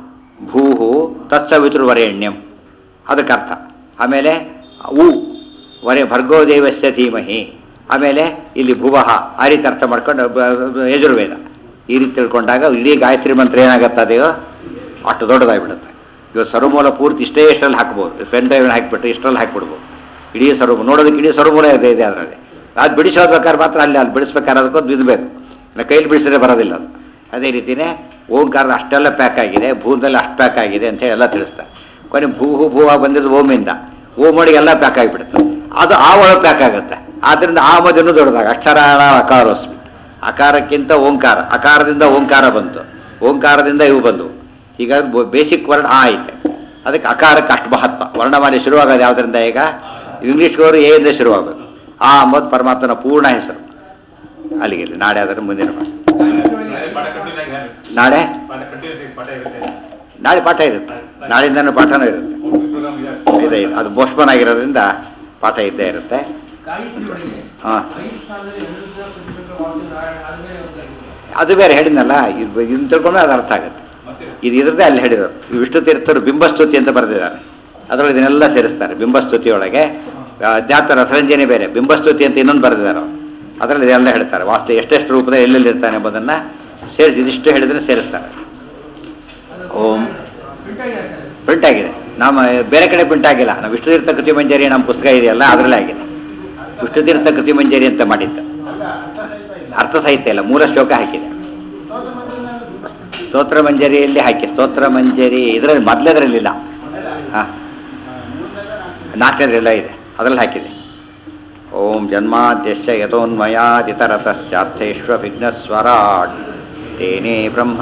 ಭೂಹು ತತ್ಸವಿತೃವರೆಣ್ಯಂ ಅದಕ್ಕೆ ಅರ್ಥ ಆಮೇಲೆ ಉ ವರೆ ಭರ್ಗೋ ದೇವಸ್ಯ ಧೀಮಹಿ ಆಮೇಲೆ ಇಲ್ಲಿ ಭುವಃ ಆ ರೀತಿ ಅರ್ಥ ಮಾಡ್ಕೊಂಡು ಬ- ಬ- ಯಜುರ್ವೇದ ಈ ರೀತಿ ತಿಳ್ಕೊಂಡಾಗ ಇಡೀ ಗಾಯತ್ರಿ ಮಂತ್ರ ಏನಾಗತ್ತೆ ಅದೇಯೋ ಅಷ್ಟು ದೊಡ್ಡದಾಗಿಬಿಡುತ್ತೆ ಇವತ್ತು ಸರ್ವಮೂಲ ಪೂರ್ತಿ ಇಷ್ಟೇ ಇಷ್ಟರಲ್ಲಿ ಹಾಕ್ಬೋದು ಪೆನ್ ಡ್ರೈವ್ ಹಾಕಿಬಿಟ್ಟು ಇಷ್ಟರಲ್ಲಿ ಹಾಕಿಬಿಡ್ಬೋದು ಇಡೀ ಸರ್ವ ನೋಡೋದಕ್ಕೆ ಇಡೀ ಸರ್ವಮೂಲ ಇದೆ ಇದೆ ಅದರಲ್ಲಿ ಅದು ಬಿಡಿಸೋದ್ಬೇಕಾದ್ರೆ ಮಾತ್ರ ಅಲ್ಲಿ ಅಲ್ಲಿ ಬಿಡಿಸ್ಬೇಕಾದ್ರೆ ಅದಕ್ಕೊಂದು ಬಿದ್ದಬೇಕು ಇಲ್ಲ ಕೈಲಿ ಬಿಡಿಸಿದ್ರೆ ಬರೋದಿಲ್ಲ ಅದು ಅದೇ ರೀತಿಯೇ ಓಂಕಾರ ಅಷ್ಟೆಲ್ಲ ಪ್ಯಾಕ್ ಆಗಿದೆ ಭೂದಲ್ಲಿ ಅಷ್ಟು ಪ್ಯಾಕ್ ಆಗಿದೆ ಅಂತ ಹೇಳಿ ಎಲ್ಲ ತಿಳಿಸ್ತಾರೆ ಕೊನೆ ಭೂಹು ಭೂವ ಬಂದಿದ್ದು ಓಮಿಂದ ಓಂ ಒಳಗೆ ಎಲ್ಲ ಪ್ಯಾಕ್ ಆಗಿಬಿಡುತ್ತೆ ಅದು ಆ ಒಳಗೆ ಪ್ಯಾಕ್ ಆಗುತ್ತೆ ಆದ್ದರಿಂದ ಆ ಮದನ್ನು ದೊಡ್ಡದಾಗ ಅಕ್ಷರಾಣ ಅಕಾರೋಸ್ಮಿ ಅಕಾರಕ್ಕಿಂತ ಓಂಕಾರ ಅಕಾರದಿಂದ ಓಂಕಾರ ಬಂತು ಓಂಕಾರದಿಂದ ಇವು ಬಂದವು ಈಗ ಬೇಸಿಕ್ ವರ್ಡ್ ಆ ಐತೆ ಅದಕ್ಕೆ ಅಕಾರಕ್ಕೆ ಅಷ್ಟು ಮಹತ್ವ ವರ್ಣಮಾಲೆ ಶುರುವಾಗೋದು ಯಾವುದರಿಂದ ಈಗ ಇಂಗ್ಲೀಷ್ಗವರು ಎ ಇಂದ ಶುರುವಾಗೋದು ಆ ಅಂಬೋದು ಪರಮಾತ್ಮನ ಪೂರ್ಣ ಹೆಸರು ಅಲ್ಲಿಗೆ ಇಲ್ಲಿ. ನಾಳೆ ಅದರ ಮುಂದಿನ ಪಾಠ. ನಾಳೆ ಪಾಠ ಕಟ್ಟಿದಾಗ ಯಾರು? ನಾಳೆ ಪಾಠ ಕಟ್ಟಿದ್ರೆ ಪಾಠ ಇರುತ್ತೆ ನಾಳೆ ಪಾಠ ಇರುತ್ತೆ ನಾಳೆಯಿಂದನೂ ಪಾಠನೂ ಇರುತ್ತೆ ಪ್ರೋಗ್ರಾಮ್ ಇದೆ ಇದೆ ಇದೆ. ಅದು ಪೋಸ್ಟ್ಪೋನ್ ಆಗಿರೋದ್ರಿಂದ ಪಾಠ ಇದ್ದೇ ಇರುತ್ತೆ ಗಾಯತ್ರಿ ಒಳಗೆ ಹಾಂ ಐದು ಸ್ಥಾನದಲ್ಲಿ ಅನಿರುದ್ಧ ಪ್ರತಿಬಿಂಬ ವಾಸು ನಾರಾಯಣ ಆದ್ಮೇಲೆ ಒಂದಾಗಿದೆ ಅದು ಬೇರೆ ಹೇಳಿದ್ನಲ್ಲ ಇದು ಇದನ್ನ ತಿಳ್ಕೊಂಡ್ರೆ ಅದು ಅರ್ಥ ಆಗುತ್ತೆ ಮತ್ತೆ ಇದು ಇದ್ರದ್ದೇ ಅಲ್ಲಿ ಹೇಳಿರೋದು ಈ ವಿಷ್ಣು ತೀರ್ಥರು ಬಿಂಬಸ್ತುತಿ ಅಂತ ಬರೆದಿದ್ದಾರೆ ಅದರೊಳಗೆ ಇದನ್ನೆಲ್ಲ ಸೇರಿಸ್ತಾರೆ ಬಿಂಬಸ್ತುತಿಯೊಳಗೆ ಅಧ್ಯಾತ್ಮ ರಸರಂಜನೆ ಬೇರೆ ಬಿಂಬಸ್ತುತಿ ಅಂತ ಇನ್ನೊಂದು ಬರೆದಿದ್ದಾರೆ ಅವರು ಅದರಲ್ಲಿ ಇದೆಲ್ಲ ಹೇಳ್ತಾರೆ ವಾಸ್ತು ಎಷ್ಟೆಷ್ಟು ರೂಪದ ಎಲ್ಲೆಲ್ಲಿ ಇರ್ತಾನೆ ಎಂಬುದನ್ನು ಸೇರಿಸಿ ಇದಿಷ್ಟು ಹೇಳಿದ್ರೆ ಸೇರಿಸ್ತಾರೆ ಓಂ ಪ್ರಿಂಟ್ ಆಗಿದೆ ಸರ್ ಪ್ರಿಂಟ್ ಆಗಿದೆ ನಮ್ಮ ಬೇರೆ ಕಡೆ ಪ್ರಿಂಟ್ ಆಗಿಲ್ಲ ನಾವು ವಿಷ್ಣು ತೀರ್ಥ ಕೃತಿ ಮಂಜರಿ ನಮ್ಮ ಪುಸ್ತಕ ಇದೆಯಲ್ಲ ಅದರಲ್ಲೇ ಆಗಿದೆ ವಿಷ್ಣು ತೀರ್ಥ ಕೃತಿ ಮಂಜರಿ ಅಂತ ಮಾಡಿದ್ದು ಅರ್ಥ ಸಾಹಿತ್ಯ ಇಲ್ಲ ಮೂಲ ಶ್ಲೋಕ ಹಾಕಿದೆ ಸ್ತೋತ್ರ ಮಂಜರಿಯಲ್ಲಿ ಹಾಕಿ ಸ್ತೋತ್ರ ಮಂಜರಿ ಇದರಲ್ಲಿ ಮೊದಲೇದ್ರಲ್ಲಿಲ್ಲ ಹಾಂ ನಾಲ್ಕನೇದ್ರೆಲ್ಲ ಇದೆ ಅದರಲ್ಲಿ ಹಾಕಿದೆ ಓಂ ಜನ್ಮಾದ್ಯಶ್ಚ ಯಥೋನ್ಮಯಾದಿತರತಶ್ಚಾರ್ಥೇಶ್ವ ವಿಘ್ನಸ್ವರಾಟ್ ತೇನೇ ಬ್ರಹ್ಮ